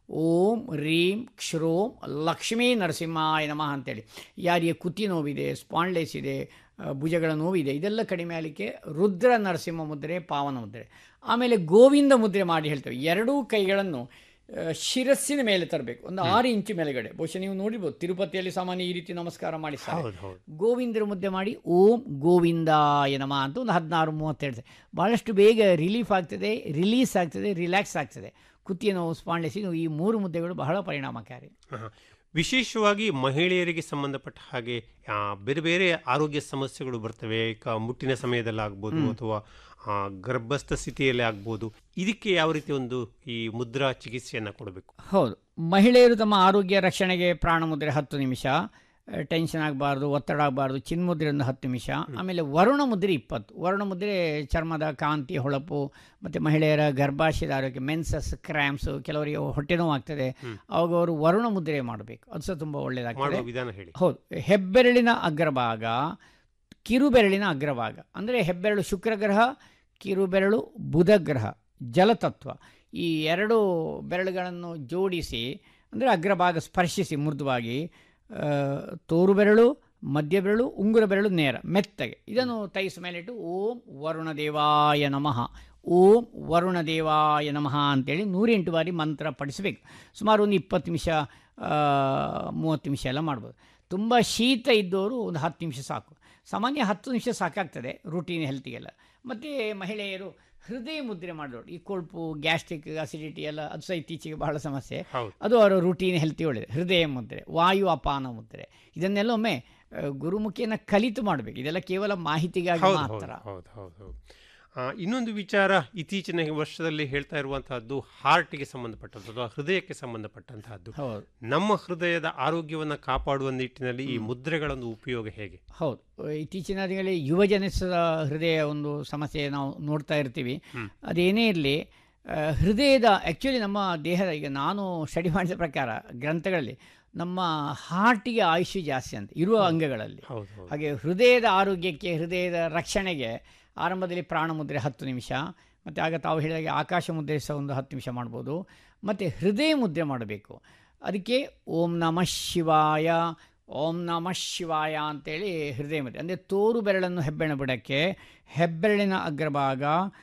ಓಂ ರೀಂ ಕ್ಷರೋಂ ಲಕ್ಷ್ಮೀ ನರಸಿಂಹಾಯ ನಮಃ ಅಂತೇಳಿ ಯಾರಿಗೆ ಕುತಿ ನೋವಿದೆ ಸ್ಪಾಂಡ್ಲೆಸ್ ಇದೆ ಆ, ಭುಜಗಳ ನೋವಿದೆ ಇದೆಲ್ಲ ಕಡಿಮೆ ಆಗಲಿಕ್ಕೆ ರುದ್ರ ನರಸಿಂಹ ಮುದ್ರೆ ಪಾವನ ಮುದ್ರೆ ಆಮೇಲೆ ಗೋವಿಂದ ಮುದ್ರೆ ಮಾಡಿ ಹೇಳ್ತೇವೆ ಎರಡೂ ಕೈಗಳನ್ನು ಆ, ಶಿರಸ್ಸಿನ ಮೇಲೆ ತರಬೇಕು ಒಂದು ಆರು ಇಂಚು ಮೇಲೆಗಡೆ ಬಹುಶಃ ನೀವು ನೋಡಿರ್ಬೋದು ತಿರುಪತಿಯಲ್ಲಿ ಸಾಮಾನ್ಯ ಈ ರೀತಿ ನಮಸ್ಕಾರ ಮಾಡಿ
ಹೌದು, ಹೌದು.
ಗೋವಿಂದರ ಮುದ್ದೆ ಮಾಡಿ ಓಂ ಗೋವಿಂದಾಯ ನಮಃ ಅಂತ ಒಂದು ಹದಿನಾರು ಮೂವತ್ತೆರಡು ಭಾಳಷ್ಟು ಬೇಗ ರಿಲೀಫ್ ಆಗ್ತದೆ ರಿಲೀಸ್ ಆಗ್ತದೆ ರಿಲ್ಯಾಕ್ಸ್ ಆಗ್ತದೆ ಕುತ್ತಿಗೆ ನೋವು ಸ್ಪಾಂಡ್ಲೆಸ್ ಇದು ಈ ಮೂರು ಮುದ್ದೆಗಳು ಬಹಳ ಪರಿಣಾಮಕಾರಿ
ಆಹಾ. ವಿಶೇಷವಾಗಿ ಮಹಿಳೆಯರಿಗೆ ಸಂಬಂಧಪಟ್ಟ ಹಾಗೆ ಆ, ಬೇರೆ ಬೇರೆ ಆರೋಗ್ಯ ಸಮಸ್ಯೆಗಳು ಬರ್ತವೆ ಕ- ಮುಟ್ಟಿನ ಸಮಯದಲ್ಲಿ ಆಗ್ಬೋದು
ಹ್ಮ್.
ಅಥವಾ ಆ, ಗರ್ಭಸ್ಥ ಸ್ಥಿತಿಯಲ್ಲಿ ಆಗ್ಬೋದು ಇದಕ್ಕೆ ಯಾವ ರೀತಿ ಒಂದು ಈ ಮುದ್ರಾ ಚಿಕಿತ್ಸೆಯನ್ನು ಕೊಡಬೇಕು
ಹೌದು ಮಹಿಳೆಯರು ತಮ್ಮ ಆರೋಗ್ಯ ರಕ್ಷಣೆಗೆ ಪ್ರಾಣ ಮುದ್ರೆ ಹತ್ತು ನಿಮಿಷ ಟೆನ್ಷನ್ ಆಗಬಾರ್ದು ಒತ್ತಡ ಆಗಬಾರ್ದು ಚಿನ್ಮುದ್ರೆ ಒಂದು ಹತ್ತು ನಿಮಿಷ ಆಮೇಲೆ ವರುಣ ಮುದ್ರೆ ಇಪ್ಪತ್ತು ವರುಣ ಮುದ್ರೆ ಚರ್ಮದ ಕಾಂತಿ ಹೊಳಪು ಮತ್ತು ಮಹಿಳೆಯರ ಗರ್ಭಾಶಯದ ಆರೋಗ್ಯ ಮೆನ್ಸಸ್ ಕ್ರ್ಯಾಂಪ್ಸು ಕೆಲವರಿಗೆ ಹೊಟ್ಟೆ ನೋವು ಆಗ್ತದೆ ಅವಾಗ ಅವರು ವರುಣ ಮುದ್ರೆ ಮಾಡಬೇಕು ಅದು ಸಹ ತುಂಬ
ಮಾಡುವ
ಒಳ್ಳೆಯದಾಗ್ತದೆ
ವಿಧಾನ ಹೇಳಿ
ಹೌದು ಹೆಬ್ಬೆರಳಿನ ಅಗ್ರಭಾಗ ಕಿರುಬೆರಳಿನ ಅಗ್ರಭಾಗ ಅಂದರೆ ಹೆಬ್ಬೆರಳು ಶುಕ್ರಗ್ರಹ ಕಿರುಬೆರಳು ಬುಧಗ್ರಹ ಜಲತತ್ವ ಈ ಎರಡು ಬೆರಳುಗಳನ್ನು ಜೋಡಿಸಿ ಅಂದರೆ ಅಗ್ರಭಾಗ ಸ್ಪರ್ಶಿಸಿ ಮೃದುವಾಗಿ ಆ, ತೋರು ಬೆರಳು ಮಧ್ಯ ಬೆರಳು ಉಂಗುರ ಬೆರಳು ನೇರ ಮೆತ್ತಗೆ ಇದನ್ನು ತೈಸ ಮೇಲಿಟ್ಟು ಓಂ ವರುಣ ದೇವಾಯ ನಮಃ ಓಂ ವರುಣ ದೇವಾಯ ನಮಃ ಅಂತೇಳಿ ನೂರೆಂಟು ಬಾರಿ ಮಂತ್ರ ಪಡಿಸಬೇಕು ಸುಮಾರು ಒಂದು ಇಪ್ಪತ್ತು ನಿಮಿಷ ಆ, ಮೂವತ್ತು ನಿಮಿಷ ಎಲ್ಲ ಮಾಡ್ಬೋದು ತುಂಬ ಶೀತ ಇದ್ದವರು ಒಂದು ಹತ್ತು ನಿಮಿಷ ಸಾಕು ಸಾಮಾನ್ಯ ಹತ್ತು ನಿಮಿಷ ಸಾಕಾಗ್ತದೆ ರೂಟೀನ್ ಹೆಲ್ತಿಗೆಲ್ಲ ಮತ್ತು ಮಹಿಳೆಯರು ಹೃದಯ ಮುದ್ರೆ ಮಾಡೋರು ಈ ಕೊಳ್ಪು ಗ್ಯಾಸ್ಟ್ರಿಕ್ ಅಸಿಡಿಟಿ ಎಲ್ಲ ಅದು ಸಹ ಇತ್ತೀಚೆಗೆ ಬಹಳ ಸಮಸ್ಯೆ ಅದು ಅವರ ರೂಟೀನ್ ಹೆಲ್ತಿ ಒಳ್ಳೆಯದು ಹೃದಯ ಮುದ್ರೆ ವಾಯು ಅಪಾನ ಮುದ್ರೆ ಇದನ್ನೆಲ್ಲ ಒಮ್ಮೆ ಆ, ಗುರುಮುಖಿಯನ್ನು ಕಲಿತು ಮಾಡಬೇಕು ಇದೆಲ್ಲ ಕೇವಲ ಮಾಹಿತಿಗಾಗಿ
ಹೌದು ಹೌದು
ಮಾತ್ರ
ಹೌದು ಹೌದು ಹೌದು ಆ, ಇನ್ನೊಂದು ವಿಚಾರ ಇತ್ತೀಚಿನ ವರ್ಷದಲ್ಲಿ ಹೇಳ್ತಾ ಇರುವಂತಹದ್ದು ಹಾರ್ಟ್ಗೆ ಸಂಬಂಧಪಟ್ಟದ್ದು ಅಥವಾ ಹೃದಯಕ್ಕೆ ಸಂಬಂಧಪಟ್ಟಂತಹದ್ದು
ಹೌದು.
ನಮ್ಮ ಹೃದಯದ ಆರೋಗ್ಯವನ್ನು ಕಾಪಾಡುವ ನಿಟ್ಟಿನಲ್ಲಿ ಈ ಮುದ್ರೆಗಳೊಂದು ಉಪಯೋಗ ಹೇಗೆ
ಹೌದು ಇತ್ತೀಚಿನ ದಿನಗಳಲ್ಲಿ ಯುವಜನಿಸದ ಹೃದಯ ಒಂದು ಸಮಸ್ಯೆ ನಾವು ನೋಡ್ತಾ ಇರ್ತೀವಿ ಅದೇನೇ ಇರಲಿ ಹೃದಯದ ಆ್ಯಕ್ಚುಲಿ ನಮ್ಮ ದೇಹದ ಈಗ ನಾನು ಸ್ಟಡಿ ಮಾಡಿದ ಪ್ರಕಾರ ಗ್ರಂಥಗಳಲ್ಲಿ ನಮ್ಮ ಹಾರ್ಟಿಗೆ ಆಯುಷ್ಯ ಜಾಸ್ತಿ ಅಂತ ಇರುವ ಅಂಗಗಳಲ್ಲಿ ಹಾಗೆ ಹೃದಯದ ಆರೋಗ್ಯಕ್ಕೆ ಹೃದಯದ ರಕ್ಷಣೆಗೆ ಆರಂಭದಲ್ಲಿ ಪ್ರಾಣಮುದ್ರೆ ಹತ್ತು ನಿಮಿಷ ಮತ್ತು ಆಗ ತಾವು ಹೇಳಿದಾಗೆ ಆಕಾಶ ಮುದ್ರೆ ಸಹ ಒಂದು ಹತ್ತು ನಿಮಿಷ ಮಾಡ್ಬೋದು ಮತ್ತು ಹೃದಯ ಮುದ್ರೆ ಮಾಡಬೇಕು ಅದಕ್ಕೆ ಓಂ ನಮಃ ಶಿವಾಯ ಓಂ ನಮಃ ಶಿವಾಯ ಅಂತೇಳಿ ಹೃದಯ ಮುದ್ರೆ ಅಂದರೆ ತೋರು ಬೆರಳನ್ನು ಹೆಬ್ಬೆರಳು ಬಿಡೋಕ್ಕೆ ಹೆಬ್ಬೆರಳಿನ ಅಗ್ರಭಾಗ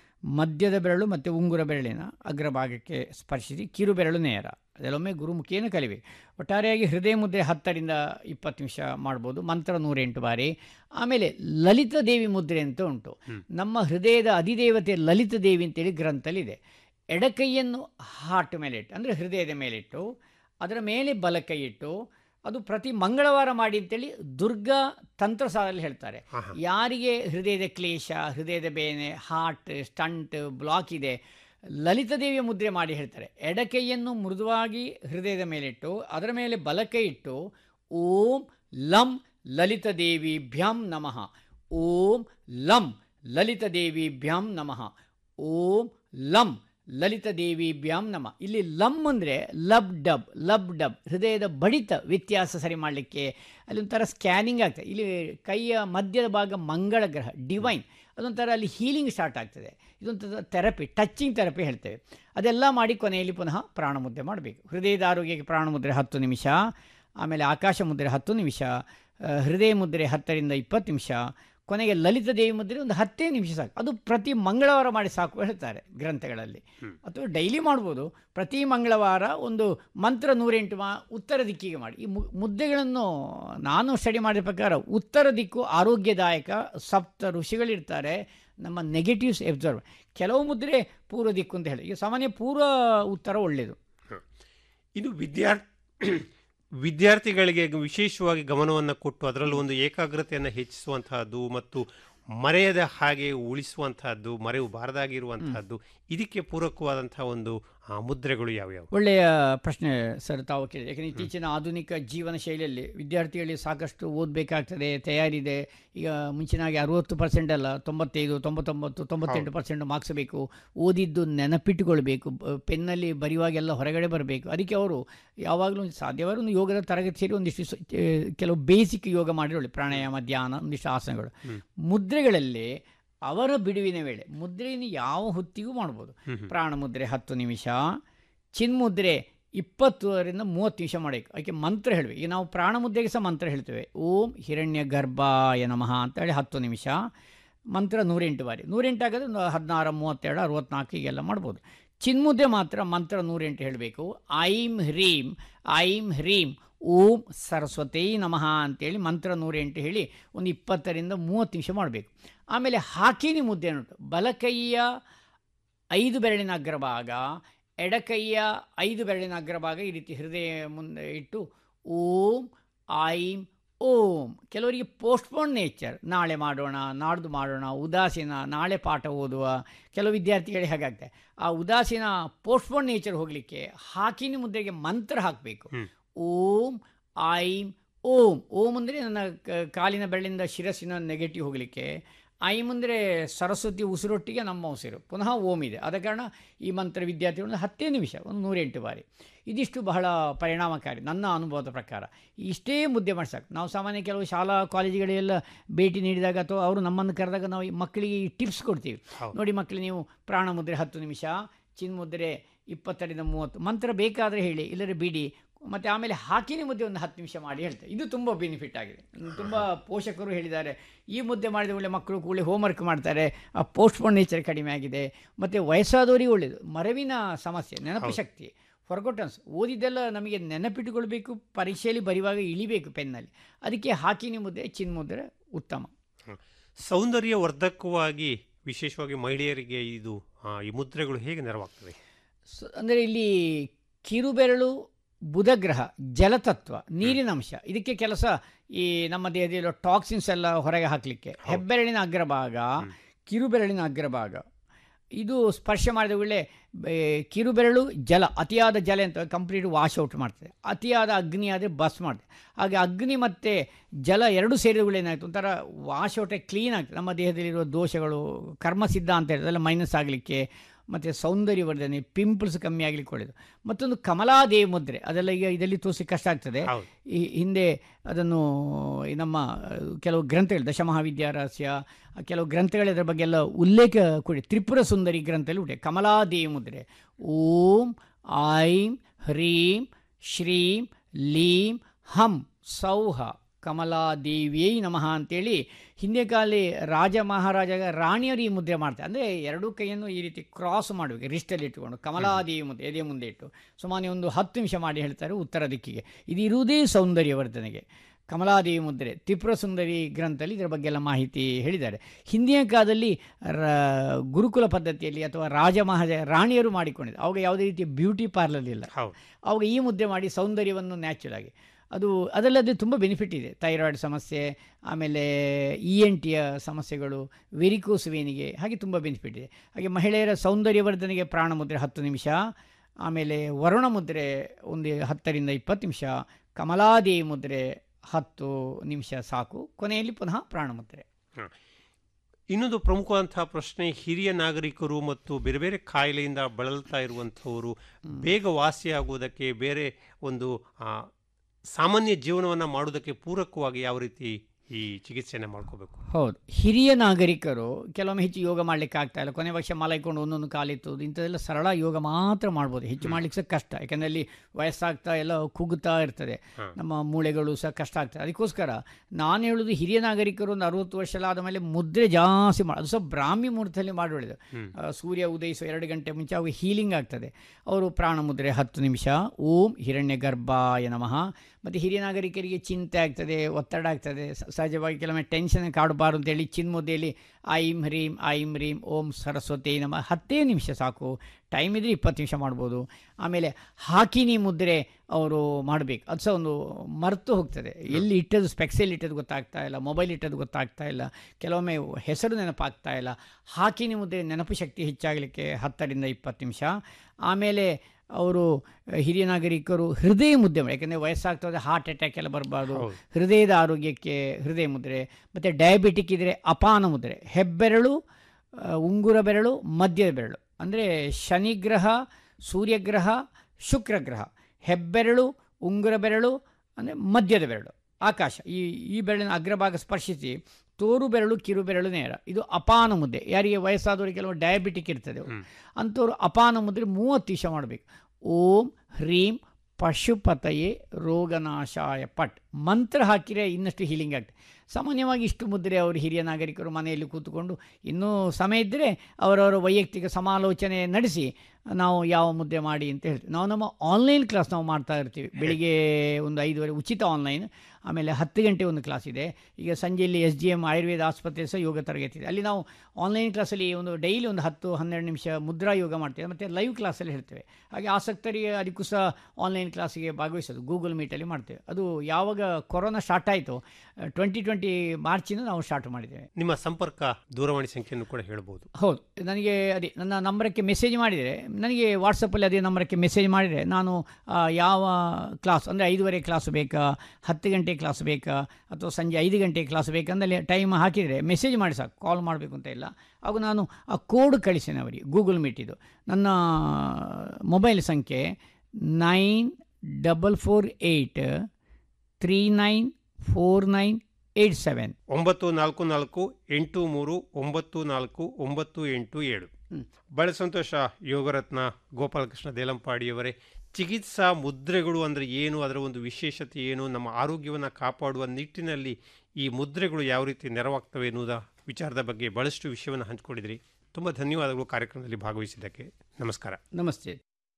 ಮಧ್ಯದ ಬೆರಳು ಮತ್ತು ಉಂಗುರ ಬೆರಳಿನ ಅಗ್ರಭಾಗಕ್ಕೆ ಸ್ಪರ್ಶಿಸಿ ಕಿರು ಬೆರಳು ನೇರ ಅದೆಲ್ಲೊಮ್ಮೆ ಗುರುಮುಖಿಯನ್ನು ಕಲಿಬೇಕು ಒಟ್ಟಾರೆಯಾಗಿ ಹೃದಯ ಮುದ್ರೆ ಹತ್ತರಿಂದ ಇಪ್ಪತ್ತು ನಿಮಿಷ ಮಾಡ್ಬೋದು ಮಂತ್ರ ನೂರೆಂಟು ಬಾರಿ ಆಮೇಲೆ ಲಲಿತ ದೇವಿ ಮುದ್ರೆ ಅಂತ ಉಂಟು ನಮ್ಮ ಹೃದಯದ ಅಧಿದೇವತೆ ಲಲಿತ ದೇವಿ ಅಂತೇಳಿ ಗ್ರಂಥಲ್ಲಿದೆ ಎಡಕೈಯನ್ನು ಹಾರ್ಟ್ ಮೇಲಿಟ್ಟು ಅಂದರೆ ಹೃದಯದ ಮೇಲಿಟ್ಟು ಅದರ ಮೇಲೆ ಬಲಕೈ ಇಟ್ಟು ಅದು ಪ್ರತಿ ಮಂಗಳವಾರ ಮಾಡಿ ಅಂತೇಳಿ ದುರ್ಗಾ ತಂತ್ರಸಾರಲ್ಲಿ ಹೇಳ್ತಾರೆ ಯಾರಿಗೆ ಹೃದಯದ ಕ್ಲೇಶ ಹೃದಯದ ಬೇನೆ ಹಾರ್ಟ್ ಸ್ಟಂಟ್ ಬ್ಲಾಕ್ ಇದೆ ಲಲಿತ ದೇವಿಯ ಮುದ್ರೆ ಮಾಡಿ ಹೇಳ್ತಾರೆ ಎಡಕೈಯನ್ನು ಮೃದುವಾಗಿ ಹೃದಯದ ಮೇಲಿಟ್ಟು ಅದರ ಮೇಲೆ ಬಲಕೈ ಇಟ್ಟು ಓಂ ಲಂ ಲಲಿತ ದೇವಿ ಭ್ಯಾಂ ನಮಃ ಓಂ ಲಂ ಲಲಿತ ದೇವಿ ಭ್ಯಾಂ ನಮಃ ಓಂ ಲಂ ಲಲಿತ ದೇವಿ ಭ್ಯಾಂ ನಮ ಇಲ್ಲಿ ಲಮ್ ಅಂದರೆ ಲಬ್ ಡಬ್ ಲಬ್ ಡಬ್ ಹೃದಯದ ಬಡಿತ ವ್ಯತ್ಯಾಸ ಸರಿ ಮಾಡಲಿಕ್ಕೆ ಅಲ್ಲಿ ಒಂಥರ ಸ್ಕ್ಯಾನಿಂಗ್ ಆಗ್ತದೆ ಇಲ್ಲಿ ಕೈಯ ಮಧ್ಯದ ಭಾಗ ಮಂಗಳ ಗ್ರಹ ಡಿವೈನ್ ಅದೊಂಥರ ಅಲ್ಲಿ ಹೀಲಿಂಗ್ ಸ್ಟಾರ್ಟ್ ಆಗ್ತದೆ ಇದೊಂಥರ ಥೆರಪಿ ಟಚ್ಚಿಂಗ್ ಥೆರಪಿ ಹೇಳ್ತೇವೆ ಅದೆಲ್ಲ ಮಾಡಿ ಕೊನೆಯಲ್ಲಿ ಪುನಃ ಪ್ರಾಣಮುದ್ರೆ ಮಾಡಬೇಕು ಹೃದಯದ ಆರೋಗ್ಯಕ್ಕೆ ಪ್ರಾಣಮುದ್ರೆ ಹತ್ತು ನಿಮಿಷ ಆಮೇಲೆ ಆಕಾಶ ಮುದ್ರೆ ಹತ್ತು ನಿಮಿಷ ಆ, ಹೃದಯ ಮುದ್ರೆ ಹತ್ತರಿಂದ ಇಪ್ಪತ್ತು ನಿಮಿಷ ಕೊನೆಗೆ ಲಲಿತ ದೇವಿ ಮುದ್ರೆ ಒಂದು ಹತ್ತೇ ನಿಮಿಷ ಸಾಕು ಅದು ಪ್ರತಿ ಮಂಗಳವಾರ ಮಾಡಿ ಸಾಕು ಹೇಳ್ತಾರೆ ಗ್ರಂಥಗಳಲ್ಲಿ ಅಥವಾ ಡೈಲಿ ಮಾಡ್ಬೋದು ಪ್ರತಿ ಮಂಗಳವಾರ ಒಂದು ಮಂತ್ರ ನೂರೆಂಟು ಮಾ ಉತ್ತರ ದಿಕ್ಕಿಗೆ ಮಾಡಿ ಈ ಮು- ಮುದ್ದೆಗಳನ್ನು ನಾನು ಸ್ಟಡಿ ಮಾಡಿದ ಪ್ರಕಾರ ಉತ್ತರ ದಿಕ್ಕು ಆರೋಗ್ಯದಾಯಕ ಸಪ್ತ ಋಷಿಗಳಿರ್ತಾರೆ ನಮ್ಮ ನೆಗೆಟಿವ್ಸ್ ಎಬ್ಸರ್ವ್ ಕೆಲವು ಮುದ್ರೆ ಪೂರ್ವ ದಿಕ್ಕು ಅಂತ ಹೇಳಿ ಈಗ ಸಾಮಾನ್ಯ ಪೂರ್ವ ಉತ್ತರ ಒಳ್ಳೆಯದು
ಇದು ವಿದ್ಯಾರ್ಥಿ ವಿದ್ಯಾರ್ಥಿಗಳಿಗೆ ವಿಶೇಷವಾಗಿ ಗಮನವನ್ನು ಕೊಟ್ಟು ಅದರಲ್ಲೂ ಒಂದು ಏಕಾಗ್ರತೆಯನ್ನು ಹೆಚ್ಚಿಸುವಂತಹದ್ದು ಮತ್ತು ಮರೆಯದ ಹಾಗೆ ಉಳಿಸುವಂತಹದ್ದು ಮರೆವು ಬಾರದಾಗಿರುವಂತಹದ್ದು ಇದಕ್ಕೆ ಪೂರಕವಾದಂತಹ ಒಂದು ಆ, ಮುದ್ರೆಗಳು ಯಾವ್ಯಾವು
ಒಳ್ಳೆಯ ಪ್ರಶ್ನೆ ಸರ್ ತಾವು ಕೇಳಿದೆ ಯಾಕಂದರೆ ಇತ್ತೀಚಿನ ಆಧುನಿಕ ಜೀವನ ಶೈಲಿಯಲ್ಲಿ ವಿದ್ಯಾರ್ಥಿಗಳಿಗೆ ಸಾಕಷ್ಟು ಓದಬೇಕಾಗ್ತದೆ ತಯಾರಿ ಇದೆ ಈಗ ಮುಂಚಿನಾಗಿ ಅರುವತ್ತು ಪರ್ಸೆಂಟ್ ಅಲ್ಲ ತೊಂಬತ್ತೈದು ತೊಂಬತ್ತೊಂಬತ್ತು ತೊಂಬತ್ತೆಂಟು ಪರ್ಸೆಂಟ್ ಮಾರ್ಕ್ಸ್ ಬೇಕು ಓದಿದ್ದು ನೆನಪಿಟ್ಟುಕೊಳ್ಬೇಕು ಬ- ಪೆನ್ನಲ್ಲಿ ಬರೆಯುವಾಗೆಲ್ಲ ಹೊರಗಡೆ ಬರಬೇಕು ಅದಕ್ಕೆ ಅವರು ಯಾವಾಗಲೂ ಸಾಧ್ಯವಾದ ಒಂದು ಯೋಗದ ತರಗತಿ ಸೇರಿ ಒಂದಿಷ್ಟು ಸ- ಆ, ಕೆಲವು ಬೇಸಿಕ್ ಯೋಗ ಮಾಡಿರೋಳಿ ಪ್ರಾಣಾಯಾಮ ಧ್ಯಾನ ಒಂದಿಷ್ಟು ಆಸನಗಳು ಮುದ್ರೆಗಳಲ್ಲಿ ಅವರ ಬಿಡುವಿನ ವೇಳೆ ಮುದ್ರೆಯನ್ನು ಯಾವ ಹೊತ್ತಿಗೂ ಮಾಡ್ಬೋದು ಪ್ರಾಣ ಮುದ್ರೆ ಹತ್ತು ನಿಮಿಷ ಚಿನ್ಮುದ್ರೆ ಇಪ್ಪತ್ತರಿಂದ ಮೂವತ್ತು ನಿಮಿಷ ಮಾಡಬೇಕು ಅದಕ್ಕೆ ಮಂತ್ರ ಹೇಳಬೇಕು ಈಗ ನಾವು ಪ್ರಾಣ ಮುದ್ರೆಗೆ ಸಹ ಮಂತ್ರ ಹೇಳ್ತೇವೆ ಓಂ ಹಿರಣ್ಯ ಗರ್ಭಾಯ ನಮಃ ಅಂತ ಹೇಳಿ ಹತ್ತು ನಿಮಿಷ ಮಂತ್ರ ನೂರೆಂಟು ಬಾರಿ ನೂರೆಂಟು ಆಗೋದು ಒಂದು ಹದಿನಾರು ಮೂವತ್ತೆರಡು ಅರವತ್ನಾಲ್ಕು ಹೀಗೆಲ್ಲ ಮಾಡ್ಬೋದು ಚಿನ್ಮುದ್ರೆ ಮಾತ್ರ ಮಂತ್ರ ನೂರೆಂಟು ಹೇಳಬೇಕು ಐಂ ಹ್ರೀಂ ಐಂ ಹ್ರೀಂ ಓಂ ಸರಸ್ವತಿ ನಮಃ ಅಂತೇಳಿ ಮಂತ್ರ ನೂರೆಂಟು ಹೇಳಿ ಒಂದು ಇಪ್ಪತ್ತರಿಂದ ಮೂವತ್ತು ನಿಮಿಷ ಮಾಡಬೇಕು ಆಮೇಲೆ ಹಾಕಿನಿ ಮುದ್ದೆ ಉಂಟು ಬಲಕೈಯ ಐದು ಬೆರಳಿನ ಅಗ್ರಭಾಗ ಎಡಕೈಯ ಐದು ಬೆರಳಿನ ಅಗ್ರಭಾಗ ಈ ರೀತಿ ಹೃದಯ ಮುಂದೆ ಇಟ್ಟು ಓಂ ಐಂ ಓಂ ಕೆಲವರಿಗೆ ಪೋಸ್ಟ್ಪೋನ್ ನೇಚರ್ ನಾಳೆ ಮಾಡೋಣ ನಾಡ್ದು ಮಾಡೋಣ ಉದಾಸೀನ ನಾಳೆ ಪಾಠ ಓದುವ ಕೆಲವು ವಿದ್ಯಾರ್ಥಿಗಳಿಗೆ ಹಾಗಾಗ್ತದೆ ಆ ಉದಾಸೀನ ಪೋಸ್ಟ್ಪೋನ್ ನೇಚರ್ ಹೋಗಲಿಕ್ಕೆ ಹಾಕಿನಿ ಮುದ್ರೆಗೆ ಮಂತ್ರ ಹಾಕಬೇಕು ಓಂ ಐಂ ಓಂ ಓಂ ಅಂದರೆ ನನ್ನ ಕ- ಕಾಲಿನ ಬೆರಳಿಂದ ಶಿರಸ್ಸಿನ ನೆಗೆಟಿವ್ ಹೋಗಲಿಕ್ಕೆ ಐಂ ಅಂದರೆ ಸರಸ್ವತಿ ಉಸಿರೊಟ್ಟಿಗೆ ನಮ್ಮ ಉಸಿರು ಪುನಃ ಓಂ ಇದೆ ಆದ ಕಾರಣ ಈ ಮಂತ್ರ ವಿದ್ಯಾರ್ಥಿಗಳು ಹತ್ತೇ ನಿಮಿಷ ಒಂದು ನೂರೆಂಟು ಬಾರಿ ಇದಿಷ್ಟು ಬಹಳ ಪರಿಣಾಮಕಾರಿ ನನ್ನ ಅನುಭವದ ಪ್ರಕಾರ ಇಷ್ಟೇ ಮುದ್ದೆ ಮಾಡಿ ಸಾಕು ನಾವು ಸಾಮಾನ್ಯ ಕೆಲವು ಶಾಲಾ ಕಾಲೇಜುಗಳಿಗೆಲ್ಲ ಭೇಟಿ ನೀಡಿದಾಗ ಅಥವಾ ಅವರು ನಮ್ಮನ್ನು ಕರೆದಾಗ ನಾವು ಈ ಮಕ್ಕಳಿಗೆ ಈ ಟಿಪ್ಸ್ ಕೊಡ್ತೀವಿ ನೋಡಿ ಮಕ್ಕಳು ನೀವು ಪ್ರಾಣ ಮುದ್ರೆ ಹತ್ತು ನಿಮಿಷ ಚಿನ್ಮುದ್ರೆ ಇಪ್ಪತ್ತರಿಂದ ಮೂವತ್ತು ಮಂತ್ರ ಬೇಕಾದರೆ ಹೇಳಿ ಇಲ್ಲದ್ರೆ ಬಿಡಿ ಮತ್ತು ಆಮೇಲೆ ಹಾಕಿನಿ ಮುದ್ದೆ ಒಂದು ಹತ್ತು ನಿಮಿಷ ಮಾಡಿ ಹೇಳ್ತಾರೆ ಇದು ತುಂಬ ಬೆನಿಫಿಟ್ ಆಗಿದೆ ತುಂಬ ಪೋಷಕರು ಹೇಳಿದ್ದಾರೆ ಈ ಮುದ್ದೆ ಮಾಡಿದ ಒಳ್ಳೆ ಮಕ್ಕಳು ಕೂಡಲೇ ಹೋಮ್ವರ್ಕ್ ಮಾಡ್ತಾರೆ ಆ ಪೋಸ್ಟ್ಪೋನ್ ನೇಚರ್ ಕಡಿಮೆ ಆಗಿದೆ ಮತ್ತು ವಯಸ್ಸಾದವರಿಗೆ ಒಳ್ಳೆಯದು ಮರವಿನ ಸಮಸ್ಯೆ ನೆನಪು
ಹೌದು.
ಶಕ್ತಿ ಫರ್ಗೊಟನ್ಸ್ ಓದಿದ್ದೆಲ್ಲ ನಮಗೆ ನೆನಪಿಟ್ಟುಕೊಳ್ಬೇಕು ಪರೀಕ್ಷೆಯಲ್ಲಿ ಬರೆಯುವಾಗ ಇಳಿಬೇಕು ಪೆನ್ನಲ್ಲಿ ಅದಕ್ಕೆ ಹಾಕಿನಿ ಮುದ್ದೆ ಚಿನ್ಮುದ್ರೆ ಉತ್ತಮ
ಸೌಂದರ್ಯ ವರ್ಧಕವಾಗಿ ವಿಶೇಷವಾಗಿ ಮಹಿಳೆಯರಿಗೆ ಇದು ಆ, ಈ ಮುದ್ರೆಗಳು ಹೇಗೆ ನೆರವಾಗ್ತವೆ
ಸ- ಅಂದರೆ ಇಲ್ಲಿ ಕಿರುಬೆರಳು ಬುಧಗ್ರಹ ಜಲತತ್ವ ನೀರಿನ ಅಂಶ ಇದಕ್ಕೆ ಕೆಲಸ ಈ ನಮ್ಮ ದೇಹದಲ್ಲಿರೋ ಟಾಕ್ಸಿನ್ಸ್ ಎಲ್ಲ ಹೊರಗೆ ಹಾಕಲಿಕ್ಕೆ ಹೆಬ್ಬೆರಳಿನ ಅಗ್ರಭಾಗ ಕಿರುಬೆರಳಿನ ಅಗ್ರಭಾಗ ಇದು ಸ್ಪರ್ಶ ಮಾಡಿದ ವೇಳೆ ಬೆ- ಕಿರುಬೆರಳು ಜಲ ಅತಿಯಾದ ಜಲ ಅಂತ ಕಂಪ್ಲೀಟ್ ವಾಶ್ ಔಟ್ ಮಾಡ್ತದೆ ಅತಿಯಾದ ಅಗ್ನಿ ಆದರೆ ಬಸ್ ಮಾಡ್ತದೆ ಹಾಗೆ ಅಗ್ನಿ ಮತ್ತು ಜಲ ಎರಡು ಸೇರಿದ ವೇಳೆ ಏನಾಯ್ತು ಒಂಥರ ವಾಶ್ ಔಟೇ ಕ್ಲೀನ್ ಆಗ್ತದೆ ನಮ್ಮ ದೇಹದಲ್ಲಿರುವ ದೋಷಗಳು ಕರ್ಮಸಿದ್ಧ ಅಂತ ಹೇಳಿದ್ರೆ ಅದೆಲ್ಲ ಮೈನಸ್ ಆಗಲಿಕ್ಕೆ ಮತ್ತು ಸೌಂದರ್ಯವರ್ಧನೆ ಪಿಂಪಲ್ಸ್ ಕಮ್ಮಿ ಆಗಲಿಕ್ಕೆ ಒಳ್ಳೆಯದು ಮತ್ತೊಂದು ಕಮಲಾದೇವಿ ಮುದ್ರೆ ಅದೆಲ್ಲ ಈಗ ಇದರಲ್ಲಿ ತೋರಿಸಿ ಕಷ್ಟ ಆಗ್ತದೆ ಈ ಹಿಂದೆ ಅದನ್ನು ಈ ನಮ್ಮ ಕೆಲವು ಗ್ರಂಥಗಳು ದಶಮಹಾವಿದ್ಯಾರಹಸ್ಯ ಕೆಲವು ಗ್ರಂಥಗಳು ಅದರ ಬಗ್ಗೆ ಎಲ್ಲ ಉಲ್ಲೇಖ ಕೊಡಿ ತ್ರಿಪುರ ಸುಂದರಿ ಗ್ರಂಥದಲ್ಲಿ ಉಂಟೆ ಕಮಲಾದೇವಿ ಮುದ್ರೆ ಓಂ ಐಂ ಹ್ರೀಂ ಶ್ರೀಂ ಲೀಂ ಹಂ ಸೌಹ ಕಮಲಾದೇವಿಯೈ ನಮಃ ಅಂತೇಳಿ ಹಿಂದೆ ಕಾಲಿ ರಾಜ ಮಹಾರಾಜ ರಾಣಿಯರು ಈ ಮುದ್ರೆ ಮಾಡ್ತಾರೆ ಅಂದರೆ ಎರಡೂ ಕೈಯನ್ನು ಈ ರೀತಿ ಕ್ರಾಸ್ ಮಾಡಬೇಕು ರಿಸ್ಟಲ್ಲಿ ಇಟ್ಟುಕೊಂಡು ಕಮಲಾದೇವಿ ಮುದ್ರೆ ಎದೆ ಮುಂದೆ ಇಟ್ಟು ಸುಮಾರು ಒಂದು ಹತ್ತು ನಿಮಿಷ ಮಾಡಿ ಹೇಳ್ತಾರೆ ಉತ್ತರ ದಿಕ್ಕಿಗೆ ಇದು ಇರುವುದೇ ಸೌಂದರ್ಯವರ್ಧನೆಗೆ ಕಮಲಾದೇವಿ ಮುದ್ರೆ ತ್ರಿಪುರ ಸುಂದರಿ ಗ್ರಂಥದಲ್ಲಿ ಇದರ ಬಗ್ಗೆ ಎಲ್ಲ ಮಾಹಿತಿ ಹೇಳಿದ್ದಾರೆ ಹಿಂದಿನ ಕಾಲದಲ್ಲಿ ರ ಗುರುಕುಲ ಪದ್ಧತಿಯಲ್ಲಿ ಅಥವಾ ರಾಜ ಮಹಾರಾಜ ರಾಣಿಯರು ಮಾಡಿಕೊಂಡಿದ್ದು ಅವಾಗ ಯಾವುದೇ ರೀತಿಯ ಬ್ಯೂಟಿ ಪಾರ್ಲರ್ ಇಲ್ಲ ಅವಾಗ ಈ ಮುದ್ದೆ ಮಾಡಿ ಸೌಂದರ್ಯವನ್ನು ನ್ಯಾಚುರಲ್ ಆಗಿ ಅದು ಅದಲ್ಲದೆ ತುಂಬ ಬೆನಿಫಿಟ್ ಇದೆ ಥೈರಾಯ್ಡ್ ಸಮಸ್ಯೆ ಆಮೇಲೆ ಇ ಎನ್ ಟಿಯ ಸಮಸ್ಯೆಗಳು ವೆರಿಕೋಸ್ ವೇನಿಗೆ ಹಾಗೆ ತುಂಬ ಬೆನಿಫಿಟ್ ಇದೆ ಹಾಗೆ ಮಹಿಳೆಯರ ಸೌಂದರ್ಯವರ್ಧನೆಗೆ ಪ್ರಾಣ ಮುದ್ರೆ ಹತ್ತು ನಿಮಿಷ ಆಮೇಲೆ ವರುಣ ಮುದ್ರೆ ಒಂದು ಹತ್ತರಿಂದ ಇಪ್ಪತ್ತು ನಿಮಿಷ ಕಮಲಾದೇವಿ ಮುದ್ರೆ ಹತ್ತು ನಿಮಿಷ ಸಾಕು ಕೊನೆಯಲ್ಲಿ ಪುನಃ ಪ್ರಾಣ ಮುದ್ರೆ
ಹ. ಇನ್ನೊಂದು ಪ್ರಮುಖವಾದಂತಹ ಪ್ರಶ್ನೆ ಹಿರಿಯ ನಾಗರಿಕರು ಮತ್ತು ಬೇರೆ ಬೇರೆ ಕಾಯಿಲೆಯಿಂದ ಬಳಲ್ತಾ ಇರುವಂಥವರು ಬೇಗ ವಾಸಿಯಾಗುವುದಕ್ಕೆ ಬೇರೆ ಒಂದು ಆ, ಸಾಮಾನ್ಯ ಜೀವನವನ್ನು ಮಾಡುವುದಕ್ಕೆ ಪೂರಕವಾಗಿ ಯಾವ ರೀತಿ ಈ ಚಿಕಿತ್ಸೆಯನ್ನು ಮಾಡ್ಕೋಬೇಕು
ಹೌದು ಹಿರಿಯ ನಾಗರಿಕರು ಕೆಲವೊಮ್ಮೆ ಹೆಚ್ಚು ಯೋಗ ಮಾಡಲಿಕ್ಕೆ ಆಗ್ತಾ ಇಲ್ಲ ಕೊನೆ ಪಕ್ಷ ಮಲೈಕೊಂಡು ಒಂದೊಂದು ಕಾಲಿತ್ತು ಇಂಥದ್ದೆಲ್ಲ ಸರಳ ಯೋಗ ಮಾತ್ರ ಮಾಡ್ಬೋದು ಹೆಚ್ಚು ಮಾಡ್ಲಿಕ್ಕೆ ಸಹ ಕಷ್ಟ ಯಾಕಂದರೆ ಅಲ್ಲಿ ವಯಸ್ಸಾಗ್ತಾ ಎಲ್ಲ ಕುಗ್ಗುತ್ತಾ ಇರ್ತದೆ ನಮ್ಮ ಮೂಳೆಗಳು ಸಹ ಕಷ್ಟ ಆಗ್ತದೆ ಅದಕ್ಕೋಸ್ಕರ ನಾನು ಹೇಳೋದು ಹಿರಿಯ ನಾಗರಿಕರು ಒಂದು ಅರುವತ್ತು ವರ್ಷ ಆದ ಮೇಲೆ ಮುದ್ರೆ ಜಾಸ್ತಿ ಮಾಡಿ ಅದು ಸಹ ಬ್ರಾಹ್ಮಿ ಮುಹೂರ್ತದಲ್ಲಿ ಮಾಡಿ ಒಳ್ಳೆಯದು ಆ, ಸೂರ್ಯ ಉದಯಿಸುವ ಎರಡು ಗಂಟೆ ಮುಂಚೆ ಅವು ಹೀಲಿಂಗ್ ಆಗ್ತದೆ ಅವರು ಪ್ರಾಣ ಮುದ್ರೆ ಹತ್ತು ನಿಮಿಷ ಓಂ ಹಿರಣ್ಯ ಗರ್ಭಾಯ ನಮಃ ಮತ್ತು ಹಿರಿಯ ನಾಗರಿಕರಿಗೆ ಚಿಂತೆ ಆಗ್ತದೆ ಒತ್ತಡ ಆಗ್ತದೆ ಸ- ಸಹಜವಾಗಿ ಕೆಲವೊಮ್ಮೆ ಟೆನ್ಷನ್ ಕಾಡಬಾರ್ದು ಅಂತೇಳಿ ಚಿನ್ಮುದ್ದೆಯಲ್ಲಿ ಐಂ ಹ್ರೀಂ ಐಂ ಹ್ರೀಂ ಓಂ ಸರಸ್ವತಿ ನಮ ಹತ್ತೇ ನಿಮಿಷ ಸಾಕು ಟೈಮ್ ಇದ್ರೆ ಇಪ್ಪತ್ತು ನಿಮಿಷ ಮಾಡ್ಬೋದು ಆಮೇಲೆ ಹಾಕಿನಿ ಮುದ್ರೆ ಅವರು ಮಾಡಬೇಕು ಅದು ಸಹ ಒಂದು ಮರೆತು ಹೋಗ್ತದೆ ಎಲ್ಲಿ ಇಟ್ಟದ್ದು ಸ್ಪೆಕ್ಸಲ್ಲಿ ಇಟ್ಟದ್ದು ಗೊತ್ತಾಗ್ತಾ ಇಲ್ಲ ಮೊಬೈಲ್ ಇಟ್ಟದ್ದು ಗೊತ್ತಾಗ್ತಾ ಇಲ್ಲ ಕೆಲವೊಮ್ಮೆ ಹೆಸರು ನೆನಪಾಗ್ತಾ ಇಲ್ಲ ಹಾಕಿನಿ ಮುದ್ರೆ ನೆನಪು ಶಕ್ತಿ ಹೆಚ್ಚಾಗಲಿಕ್ಕೆ ಹತ್ತರಿಂದ ಇಪ್ಪತ್ತು ನಿಮಿಷ ಆಮೇಲೆ ಅವರು ಹಿರಿಯ ನಾಗರಿಕರು ಹೃದಯ ಮುದ್ರೆ ಮಾಡಿ ಯಾಕಂದರೆ ವಯಸ್ಸಾಗ್ತದೆ ಹಾರ್ಟ್ ಅಟ್ಯಾಕ್ ಎಲ್ಲ ಬರಬಾರ್ದು ಹೃದಯದ ಆರೋಗ್ಯಕ್ಕೆ ಹೃದಯ ಮುದ್ರೆ ಮತ್ತು ಡಯಾಬಿಟಿಕ್ ಇದ್ದರೆ ಅಪಾನ ಮುದ್ರೆ ಹೆಬ್ಬೆರಳು ಆ, ಉಂಗುರ ಬೆರಳು ಮಧ್ಯದ ಬೆರಳು ಅಂದರೆ ಶನಿಗ್ರಹ ಸೂರ್ಯಗ್ರಹ ಶುಕ್ರಗ್ರಹ ಹೆಬ್ಬೆರಳು ಉಂಗುರ ಬೆರಳು ಅಂದರೆ ಮಧ್ಯದ ಬೆರಳು ಆಕಾಶ ಈ ಈ ಬೆರಳಿನ ಅಗ್ರಭಾಗ ಸ್ಪರ್ಶಿಸಿ ತೋರು ಬೆರಳು ಕಿರು ಬೆರಳು ನೇರ ಇದು ಅಪಾನ ಮುದ್ದೆ ಯಾರಿಗೆ ವಯಸ್ಸಾದವರಿಗೆ ಕೆಲವು ಡಯಾಬಿಟಿಕ್ ಇರ್ತದೆ ಅಂಥವ್ರು ಅಪಾನ ಮುದ್ರೆ ಮೂವತ್ತು ನಿಮಿಷ ಮಾಡಬೇಕು ಓಂ ಹ್ರೀಂ ಪಶುಪತಯೇ ರೋಗನಾಶಾಯ ಪಟ್ ಮಂತ್ರ ಹಾಕಿದರೆ ಇನ್ನಷ್ಟು ಹೀಲಿಂಗ್ ಆಗ್ತದೆ ಸಾಮಾನ್ಯವಾಗಿ ಇಷ್ಟು ಮುದ್ರೆ ಅವರು ಹಿರಿಯ ನಾಗರಿಕರು ಮನೆಯಲ್ಲಿ ಕೂತ್ಕೊಂಡು ಇನ್ನೂ ಸಮಯ ಇದ್ದರೆ ಅವರವರ ವೈಯಕ್ತಿಕ ಸಮಾಲೋಚನೆ ನಡೆಸಿ ನಾವು ಯಾವ ಮುದ್ದೆ ಮಾಡಿ ಅಂತ ಹೇಳ್ತೀವಿ ನಾವು ನಮ್ಮ ಆನ್ಲೈನ್ ಕ್ಲಾಸ್ ನಾವು ಮಾಡ್ತಾ ಇರ್ತೀವಿ ಬೆಳಿಗ್ಗೆ ಒಂದು ಐದುವರೆ ಉಚಿತ ಆನ್ಲೈನ್ ಆಮೇಲೆ ಹತ್ತು ಗಂಟೆ ಒಂದು ಕ್ಲಾಸ್ ಇದೆ ಈಗ ಸಂಜೆಯಲ್ಲಿ ಎಸ್ ಜಿ ಎಮ್ ಆಯುರ್ವೇದ ಆಸ್ಪತ್ರೆ ಸಹ ಯೋಗ ತರಗತಿ ಇದೆ ಅಲ್ಲಿ ನಾವು ಆನ್ಲೈನ್ ಕ್ಲಾಸಲ್ಲಿ ಒಂದು ಡೈಲಿ ಒಂದು ಹತ್ತು ಹನ್ನೆರಡು ನಿಮಿಷ ಮುದ್ರಾ ಯೋಗ ಮಾಡ್ತೇವೆ ಮತ್ತು ಲೈವ್ ಕ್ಲಾಸಲ್ಲಿ ಹೇಳ್ತೇವೆ ಹಾಗೆ ಆಸಕ್ತರಿಗೆ ಅದಕ್ಕೂ ಸಹ ಆನ್ಲೈನ್ ಕ್ಲಾಸಿಗೆ ಭಾಗವಹಿಸೋದು ಗೂಗಲ್ ಮೀಟಲ್ಲಿ ಮಾಡ್ತೇವೆ ಅದು ಯಾವಾಗ ಕೊರೋನಾ ಸ್ಟಾರ್ಟ್ ಆಯಿತು ಟ್ವೆಂಟಿ ಟ್ವೆಂಟಿ ಮಾರ್ಚಿಂದ ನಾವು ಸ್ಟಾರ್ಟ್ ಮಾಡಿದ್ದೇವೆ
ನಿಮ್ಮ ಸಂಪರ್ಕ ದೂರವಾಣಿ ಸಂಖ್ಯೆಯನ್ನು ಕೂಡ ಹೇಳ್ಬೋದು
ಹೌದು ನನಗೆ ಅದೇ ನನ್ನ ನಂಬರಕ್ಕೆ ಮೆಸೇಜ್ ಮಾಡಿದರೆ ನನಗೆ ವಾಟ್ಸಪ್ಪಲ್ಲಿ ಅದೇ ನಂಬರಕ್ಕೆ ಮೆಸೇಜ್ ಮಾಡಿದರೆ ನಾನು ಆ, ಯಾವ ಕ್ಲಾಸ್ ಅಂದರೆ ಐದುವರೆ ಕ್ಲಾಸ್ ಬೇಕಾ ಹತ್ತು ಗಂಟೆ ಕ್ಲಾಸ್ ಬೇಕಾ ಅಥವಾ ಸಂಜೆ ಐದು ಗಂಟೆ ಕ್ಲಾಸ್ ಬೇಕಂದಲ್ಲಿ ಟೈಮ್ ಹಾಕಿದರೆ ಮೆಸೇಜ್ ಮಾಡಿ ಸಾಕು ಕಾಲ್ ಮಾಡಬೇಕು ಅಂತ ಇಲ್ಲ ಹಾಗೂ ನಾನು ಆ ಕೋಡ್ ಕಳಿಸ್ತೇನೆ ಅವರಿಗೆ ಗೂಗಲ್ ಮೀಟಿದು ನನ್ನ ಮೊಬೈಲ್ ಸಂಖ್ಯೆ nine double four eight three nine four nine eight seven
ಒಂಬತ್ತು ನಾಲ್ಕು ನಾಲ್ಕು ಎಂಟು ಮೂರು ಒಂಬತ್ತು ನಾಲ್ಕು ಒಂಬತ್ತು ಎಂಟು ಏಳು ಬಹಳ ಸಂತೋಷ ಯೋಗರತ್ನ ಗೋಪಾಲಕೃಷ್ಣ ದೇಲಂಪಾಡಿಯವರೇ ಚಿಕಿತ್ಸಾ ಮುದ್ರೆಗಳು ಅಂದರೆ ಏನು ಅದರ ಒಂದು ವಿಶೇಷತೆ ಏನು ನಮ್ಮ ಆರೋಗ್ಯವನ್ನು ಕಾಪಾಡುವ ನಿಟ್ಟಿನಲ್ಲಿ ಈ ಮುದ್ರೆಗಳು ಯಾವ ರೀತಿ ನೆರವಾಗ್ತವೆ ಎನ್ನುವುದ ವಿಚಾರದ ಬಗ್ಗೆ ಬಹಳಷ್ಟು ವಿಷಯವನ್ನು ಹಂಚಿಕೊಂಡಿದ್ರಿ ತುಂಬ ಧನ್ಯವಾದಗಳು ಕಾರ್ಯಕ್ರಮದಲ್ಲಿ ಭಾಗವಹಿಸಿದ್ದಕ್ಕೆ ನಮಸ್ಕಾರ
ನಮಸ್ತೆ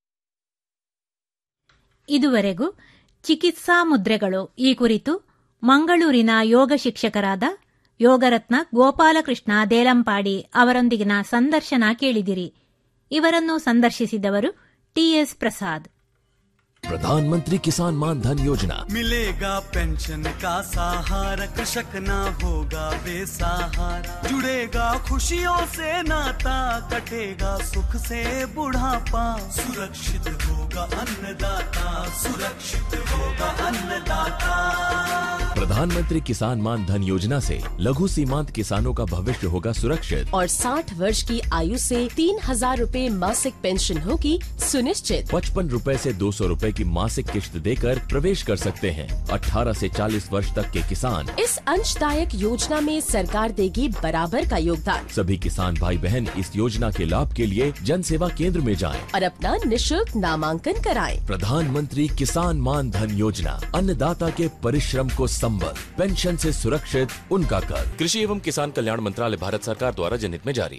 ಇದುವರೆಗೂ ಚಿಕಿತ್ಸಾ ಮುದ್ರೆಗಳು ಈ ಕುರಿತು ಮಂಗಳೂರಿನ ಯೋಗ ಶಿಕ್ಷಕರಾದ ಯೋಗರತ್ನ ಗೋಪಾಲಕೃಷ್ಣ ದೇಲಂಪಾಡಿ ಅವರೊಂದಿಗಿನ ಸಂದರ್ಶನ ಕೇಳಿದಿರಿ ಇವರನ್ನು ಸಂದರ್ಶಿಸಿದವರು ಟಿಎಸ್ ಪ್ರಸಾದ್
प्रधानमंत्री किसान मान धन योजना
मिलेगा पेंशन का सहारा कृषक ना होगा बेसहारा
जुड़ेगा खुशियों से नाता कटेगा सुख से बुढ़ापा सुरक्षित होगा अन्नदाता सुरक्षित होगा अन्नदाता
प्रधानमंत्री किसान मान धन योजना से लघु सीमांत किसानों का भविष्य होगा सुरक्षित
और 60 वर्ष की आयु से तीन हजार रूपए मासिक पेंशन होगी सुनिश्चित
पचपन रूपए से दो सौ रूपए की मासिक किश्त देकर प्रवेश कर सकते हैं 18 से 40 वर्ष तक के किसान
इस अंशदायक योजना में सरकार देगी बराबर का योगदान
सभी किसान भाई बहन इस योजना के लाभ के लिए जन सेवा केंद्र में जाएं।
और अपना निशुल्क नामांकन कराएं।
प्रधानमंत्री किसान मान धन योजना अन्नदाता के परिश्रम को संबल पेंशन से सुरक्षित उनका कर कृषि एवं किसान कल्याण मंत्रालय भारत सरकार द्वारा जनहित में जारी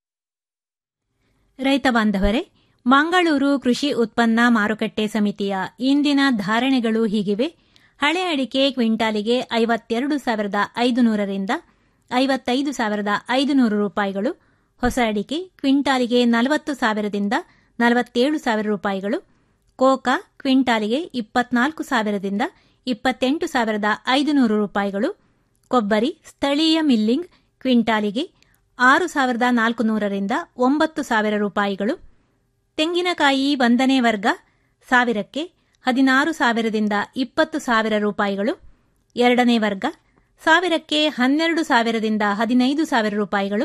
ರೈತ ಬಾಂಧವರೇ ಮಂಗಳೂರು ಕೃಷಿ ಉತ್ಪನ್ನ ಮಾರುಕಟ್ಟೆ ಸಮಿತಿಯ ಇಂದಿನ ಧಾರಣೆಗಳು ಹೀಗಿವೆ ಹಳೆ ಅಡಿಕೆ ಕ್ವಿಂಟಾಲಿಗೆ ಐವತ್ತೆರಡು ಸಾವಿರದ ಐದುನೂರರಿಂದ ಐವತ್ತೈದು ಸಾವಿರದ ಐದುನೂರು ರೂಪಾಯಿಗಳು ಹೊಸ ಅಡಿಕೆ ಕ್ವಿಂಟಾಲಿಗೆ ನಲವತ್ತು ಸಾವಿರದಿಂದ ನಲವತ್ತೇಳು ಸಾವಿರ ರೂಪಾಯಿಗಳು ಕೋಕಾ ಕ್ವಿಂಟಾಲಿಗೆ ಇಪ್ಪತ್ನಾಲ್ಕು ಸಾವಿರದಿಂದ ಇಪ್ಪತ್ತೆಂಟು ಸಾವಿರದ ಐದುನೂರು ರೂಪಾಯಿಗಳು ಕೊಬ್ಬರಿ ಸ್ಥಳೀಯ ಮಿಲ್ಲಿಂಗ್ ಕ್ವಿಂಟಾಲಿಗೆ ಆರು ಸಾವಿರದ ನಾಲ್ಕುನೂರರಿಂದ ಒಂಬತ್ತು ಸಾವಿರ ರೂಪಾಯಿಗಳು ತೆಂಗಿನಕಾಯಿ ಒಂದನೇ ವರ್ಗ ಸಾವಿರಕ್ಕೆ ಹದಿನಾರು ಸಾವಿರದಿಂದ ಇಪ್ಪತ್ತು ಸಾವಿರ ರೂಪಾಯಿಗಳು ಎರಡನೇ ವರ್ಗ ಸಾವಿರಕ್ಕೆ ಹನ್ನೆರಡು ಸಾವಿರದಿಂದ ಹದಿನೈದು ಸಾವಿರ ರೂಪಾಯಿಗಳು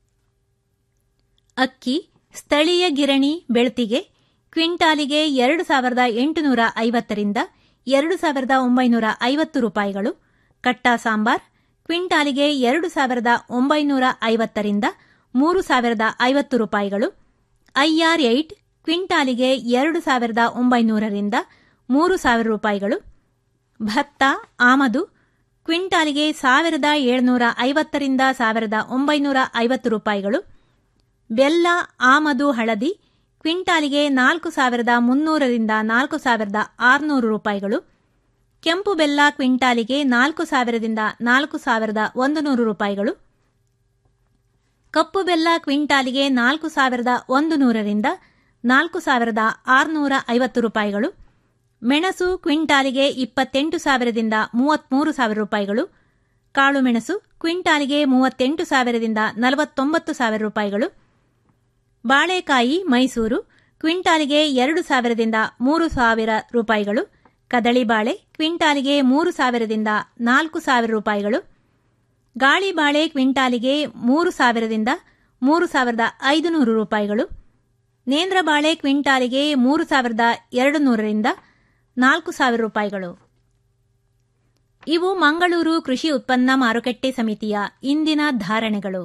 ಅಕ್ಕಿ ಸ್ಥಳೀಯ ಗಿರಣಿ ಬೆಳ್ತಿಗೆ ಕ್ವಿಂಟಾಲಿಗೆ ಎರಡು ಸಾವಿರದ ಎಂಟುನೂರ ಐವತ್ತರಿಂದ ಎರಡು ಸಾವಿರದ ಒಂಬೈನೂರ ಐವತ್ತು ರೂಪಾಯಿಗಳು ಕಟ್ಟಾ ಸಾಂಬಾರ್ ಕ್ವಿಂಟಾಲಿಗೆ ಎರಡು ಸಾವಿರದ ಒಂಬೈನೂರ ಐವತ್ತರಿಂದ ಮೂರು ಸಾವಿರದ ಐವತ್ತು ರೂಪಾಯಿಗಳು ಐಆರ್ ಏಟ್ ಕ್ವಿಂಟಾಲಿಗೆ ಎರಡು ಸಾವಿರದ ಒಂಬೈನೂರರಿಂದ ಮೂರು ಸಾವಿರ ರೂಪಾಯಿಗಳು ಭತ್ತ ಆಮದು ಕ್ವಿಂಟಾಲಿಗೆ ಸಾವಿರದ ಏಳುನೂರ ಐವತ್ತರಿಂದ ಸಾವಿರದ ಒಂಬೈನೂರ ಐವತ್ತು ರೂಪಾಯಿಗಳು ಬೆಲ್ಲ ಆಮದು ಹಳದಿ ಕ್ವಿಂಟಾಲಿಗೆ ನಾಲ್ಕು ಸಾವಿರದ ಮುನ್ನೂರರಿಂದ ನಾಲ್ಕು ಸಾವಿರದ ಆರುನೂರು ರೂಪಾಯಿಗಳು ಕೆಂಪು ಬೆಲ್ಲ ಕ್ವಿಂಟಾಲಿಗೆ ನಾಲ್ಕು ಸಾವಿರದಿಂದ ನಾಲ್ಕು ಸಾವಿರದ ಒಂದು ನೂರು ರೂಪಾಯಿಗಳು ಕಪ್ಪು ಬೆಲ್ಲ ಕ್ವಿಂಟಾಲಿಗೆ ನಾಲ್ಕು ಸಾವಿರದ ಒಂದು ನೂರರಿಂದ ನಾಲ್ಕು ಸಾವಿರದ ಆರುನೂರ ಐವತ್ತು ರೂಪಾಯಿಗಳು ಮೆಣಸು ಕ್ವಿಂಟಾಲಿಗೆ ಇಪ್ಪತ್ತೆಂಟು ಸಾವಿರದಿಂದ ಮೂವತ್ಮೂರು ಸಾವಿರ ರೂಪಾಯಿಗಳು ಕಾಳುಮೆಣಸು ಕ್ವಿಂಟಾಲಿಗೆ ಮೂವತ್ತೆಂಟು ಸಾವಿರದಿಂದ ನಲವತ್ತೊಂಬತ್ತು ಸಾವಿರ ರೂಪಾಯಿಗಳು ಬಾಳೆಕಾಯಿ ಮೈಸೂರು ಕ್ವಿಂಟಾಲಿಗೆ ಎರಡು ಸಾವಿರದಿಂದ ಮೂರು ಸಾವಿರ ರೂಪಾಯಿಗಳು ಕದಳಿ ಬಾಳೆ ಕ್ವಿಂಟಾಲಿಗೆ ಮೂರು ಸಾವಿರದಿಂದ ನಾಲ್ಕು ಸಾವಿರ ರೂಪಾಯಿಗಳು ಗಾಳಿ ಬಾಳೆ ಕ್ವಿಂಟಾಲಿಗೆ ಮೂರು ಸಾವಿರದಿಂದ ಮೂರು ಸಾವಿರದ ಐದುನೂರು ರೂಪಾಯಿಗಳು ನೇಂದ್ರ ಬಾಳೆ ಕ್ವಿಂಟಾಲಿಗೆ ಮೂರು ಸಾವಿರದ ಎರಡು ನೂರರಿಂದ ನಾಲ್ಕು ಸಾವಿರ ರೂಪಾಯಿಗಳು ಇವು ಮಂಗಳೂರು ಕೃಷಿ ಉತ್ಪನ್ನ ಮಾರುಕಟ್ಟೆ ಸಮಿತಿಯ ಇಂದಿನ ಧಾರಣೆಗಳು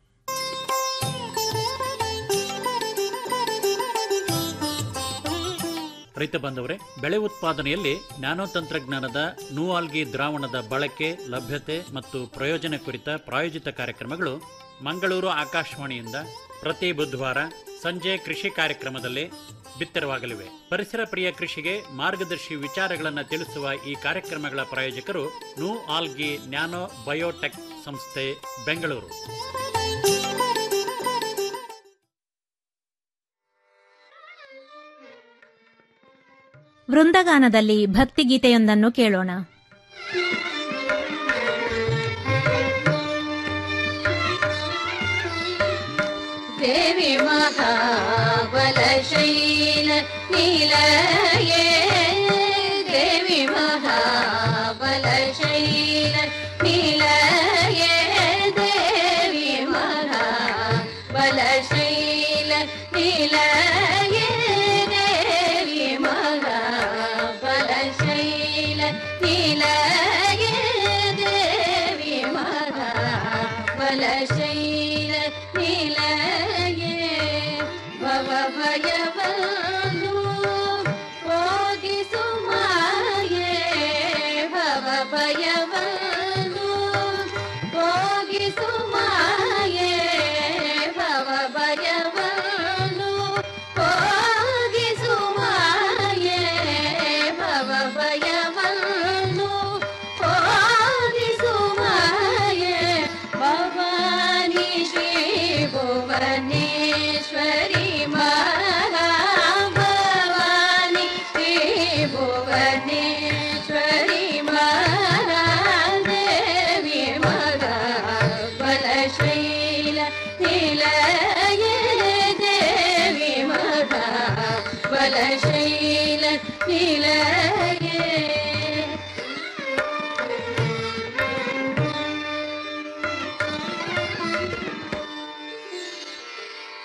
ರೈತ ಬಾಂಧವರೇ ಬೆಳೆ ಉತ್ಪಾದನೆಯಲ್ಲಿ ನ್ಯಾನೋ ತಂತ್ರಜ್ಞಾನದ ನೂಆಲ್ಗಿ ದ್ರಾವಣದ ಬಳಕೆ ಲಭ್ಯತೆ ಮತ್ತು ಪ್ರಯೋಜನ ಕುರಿತ ಪ್ರಾಯೋಜಿತ ಕಾರ್ಯಕ್ರಮಗಳು ಮಂಗಳೂರು ಆಕಾಶವಾಣಿಯಿಂದ ಪ್ರತಿ ಬುಧವಾರ ಸಂಜೆ ಕೃಷಿ ಕಾರ್ಯಕ್ರಮದಲ್ಲಿ ಬಿತ್ತರವಾಗಲಿವೆ ಪರಿಸರ ಪ್ರಿಯ ಕೃಷಿಗೆ ಮಾರ್ಗದರ್ಶಿ ವಿಚಾರಗಳನ್ನು ತಿಳಿಸುವ ಈ ಕಾರ್ಯಕ್ರಮಗಳ ಪ್ರಾಯೋಜಕರು ನೂ ಆಲ್ಗಿ ನ್ಯಾನೋ ಬಯೋಟೆಕ್ ಸಂಸ್ಥೆ ಬೆಂಗಳೂರು
ವೃಂದಗಾನದಲ್ಲಿ ಭಕ್ತಿಗೀತೆಯೊಂದನ್ನು ಕೇಳೋಣ
देवी महाबलशैल नीलये देवी महाबलशैल नीलये देवी महाबलशैल नीलये देवी महाबलशैल नीलये देवी महाबलशैल नीलये ಭವ ಭಯವನ್ನು ಹೋಗಿಸು ಮಾಯೆ ಭವ ಭಯವನ್ನು ಹೋಗಿಸು ಮಾಯೆ ಭವ ಭಯವನ್ನು ಹೋಗಿಸು ಮಾಯೆ ಭವ ಭಯವನ್ನು ಹೋಗಿಸು ಮಾಯೆ ಭವಾನಿ ಶ್ರೀ ಭುವನೇಶ್ವರಿ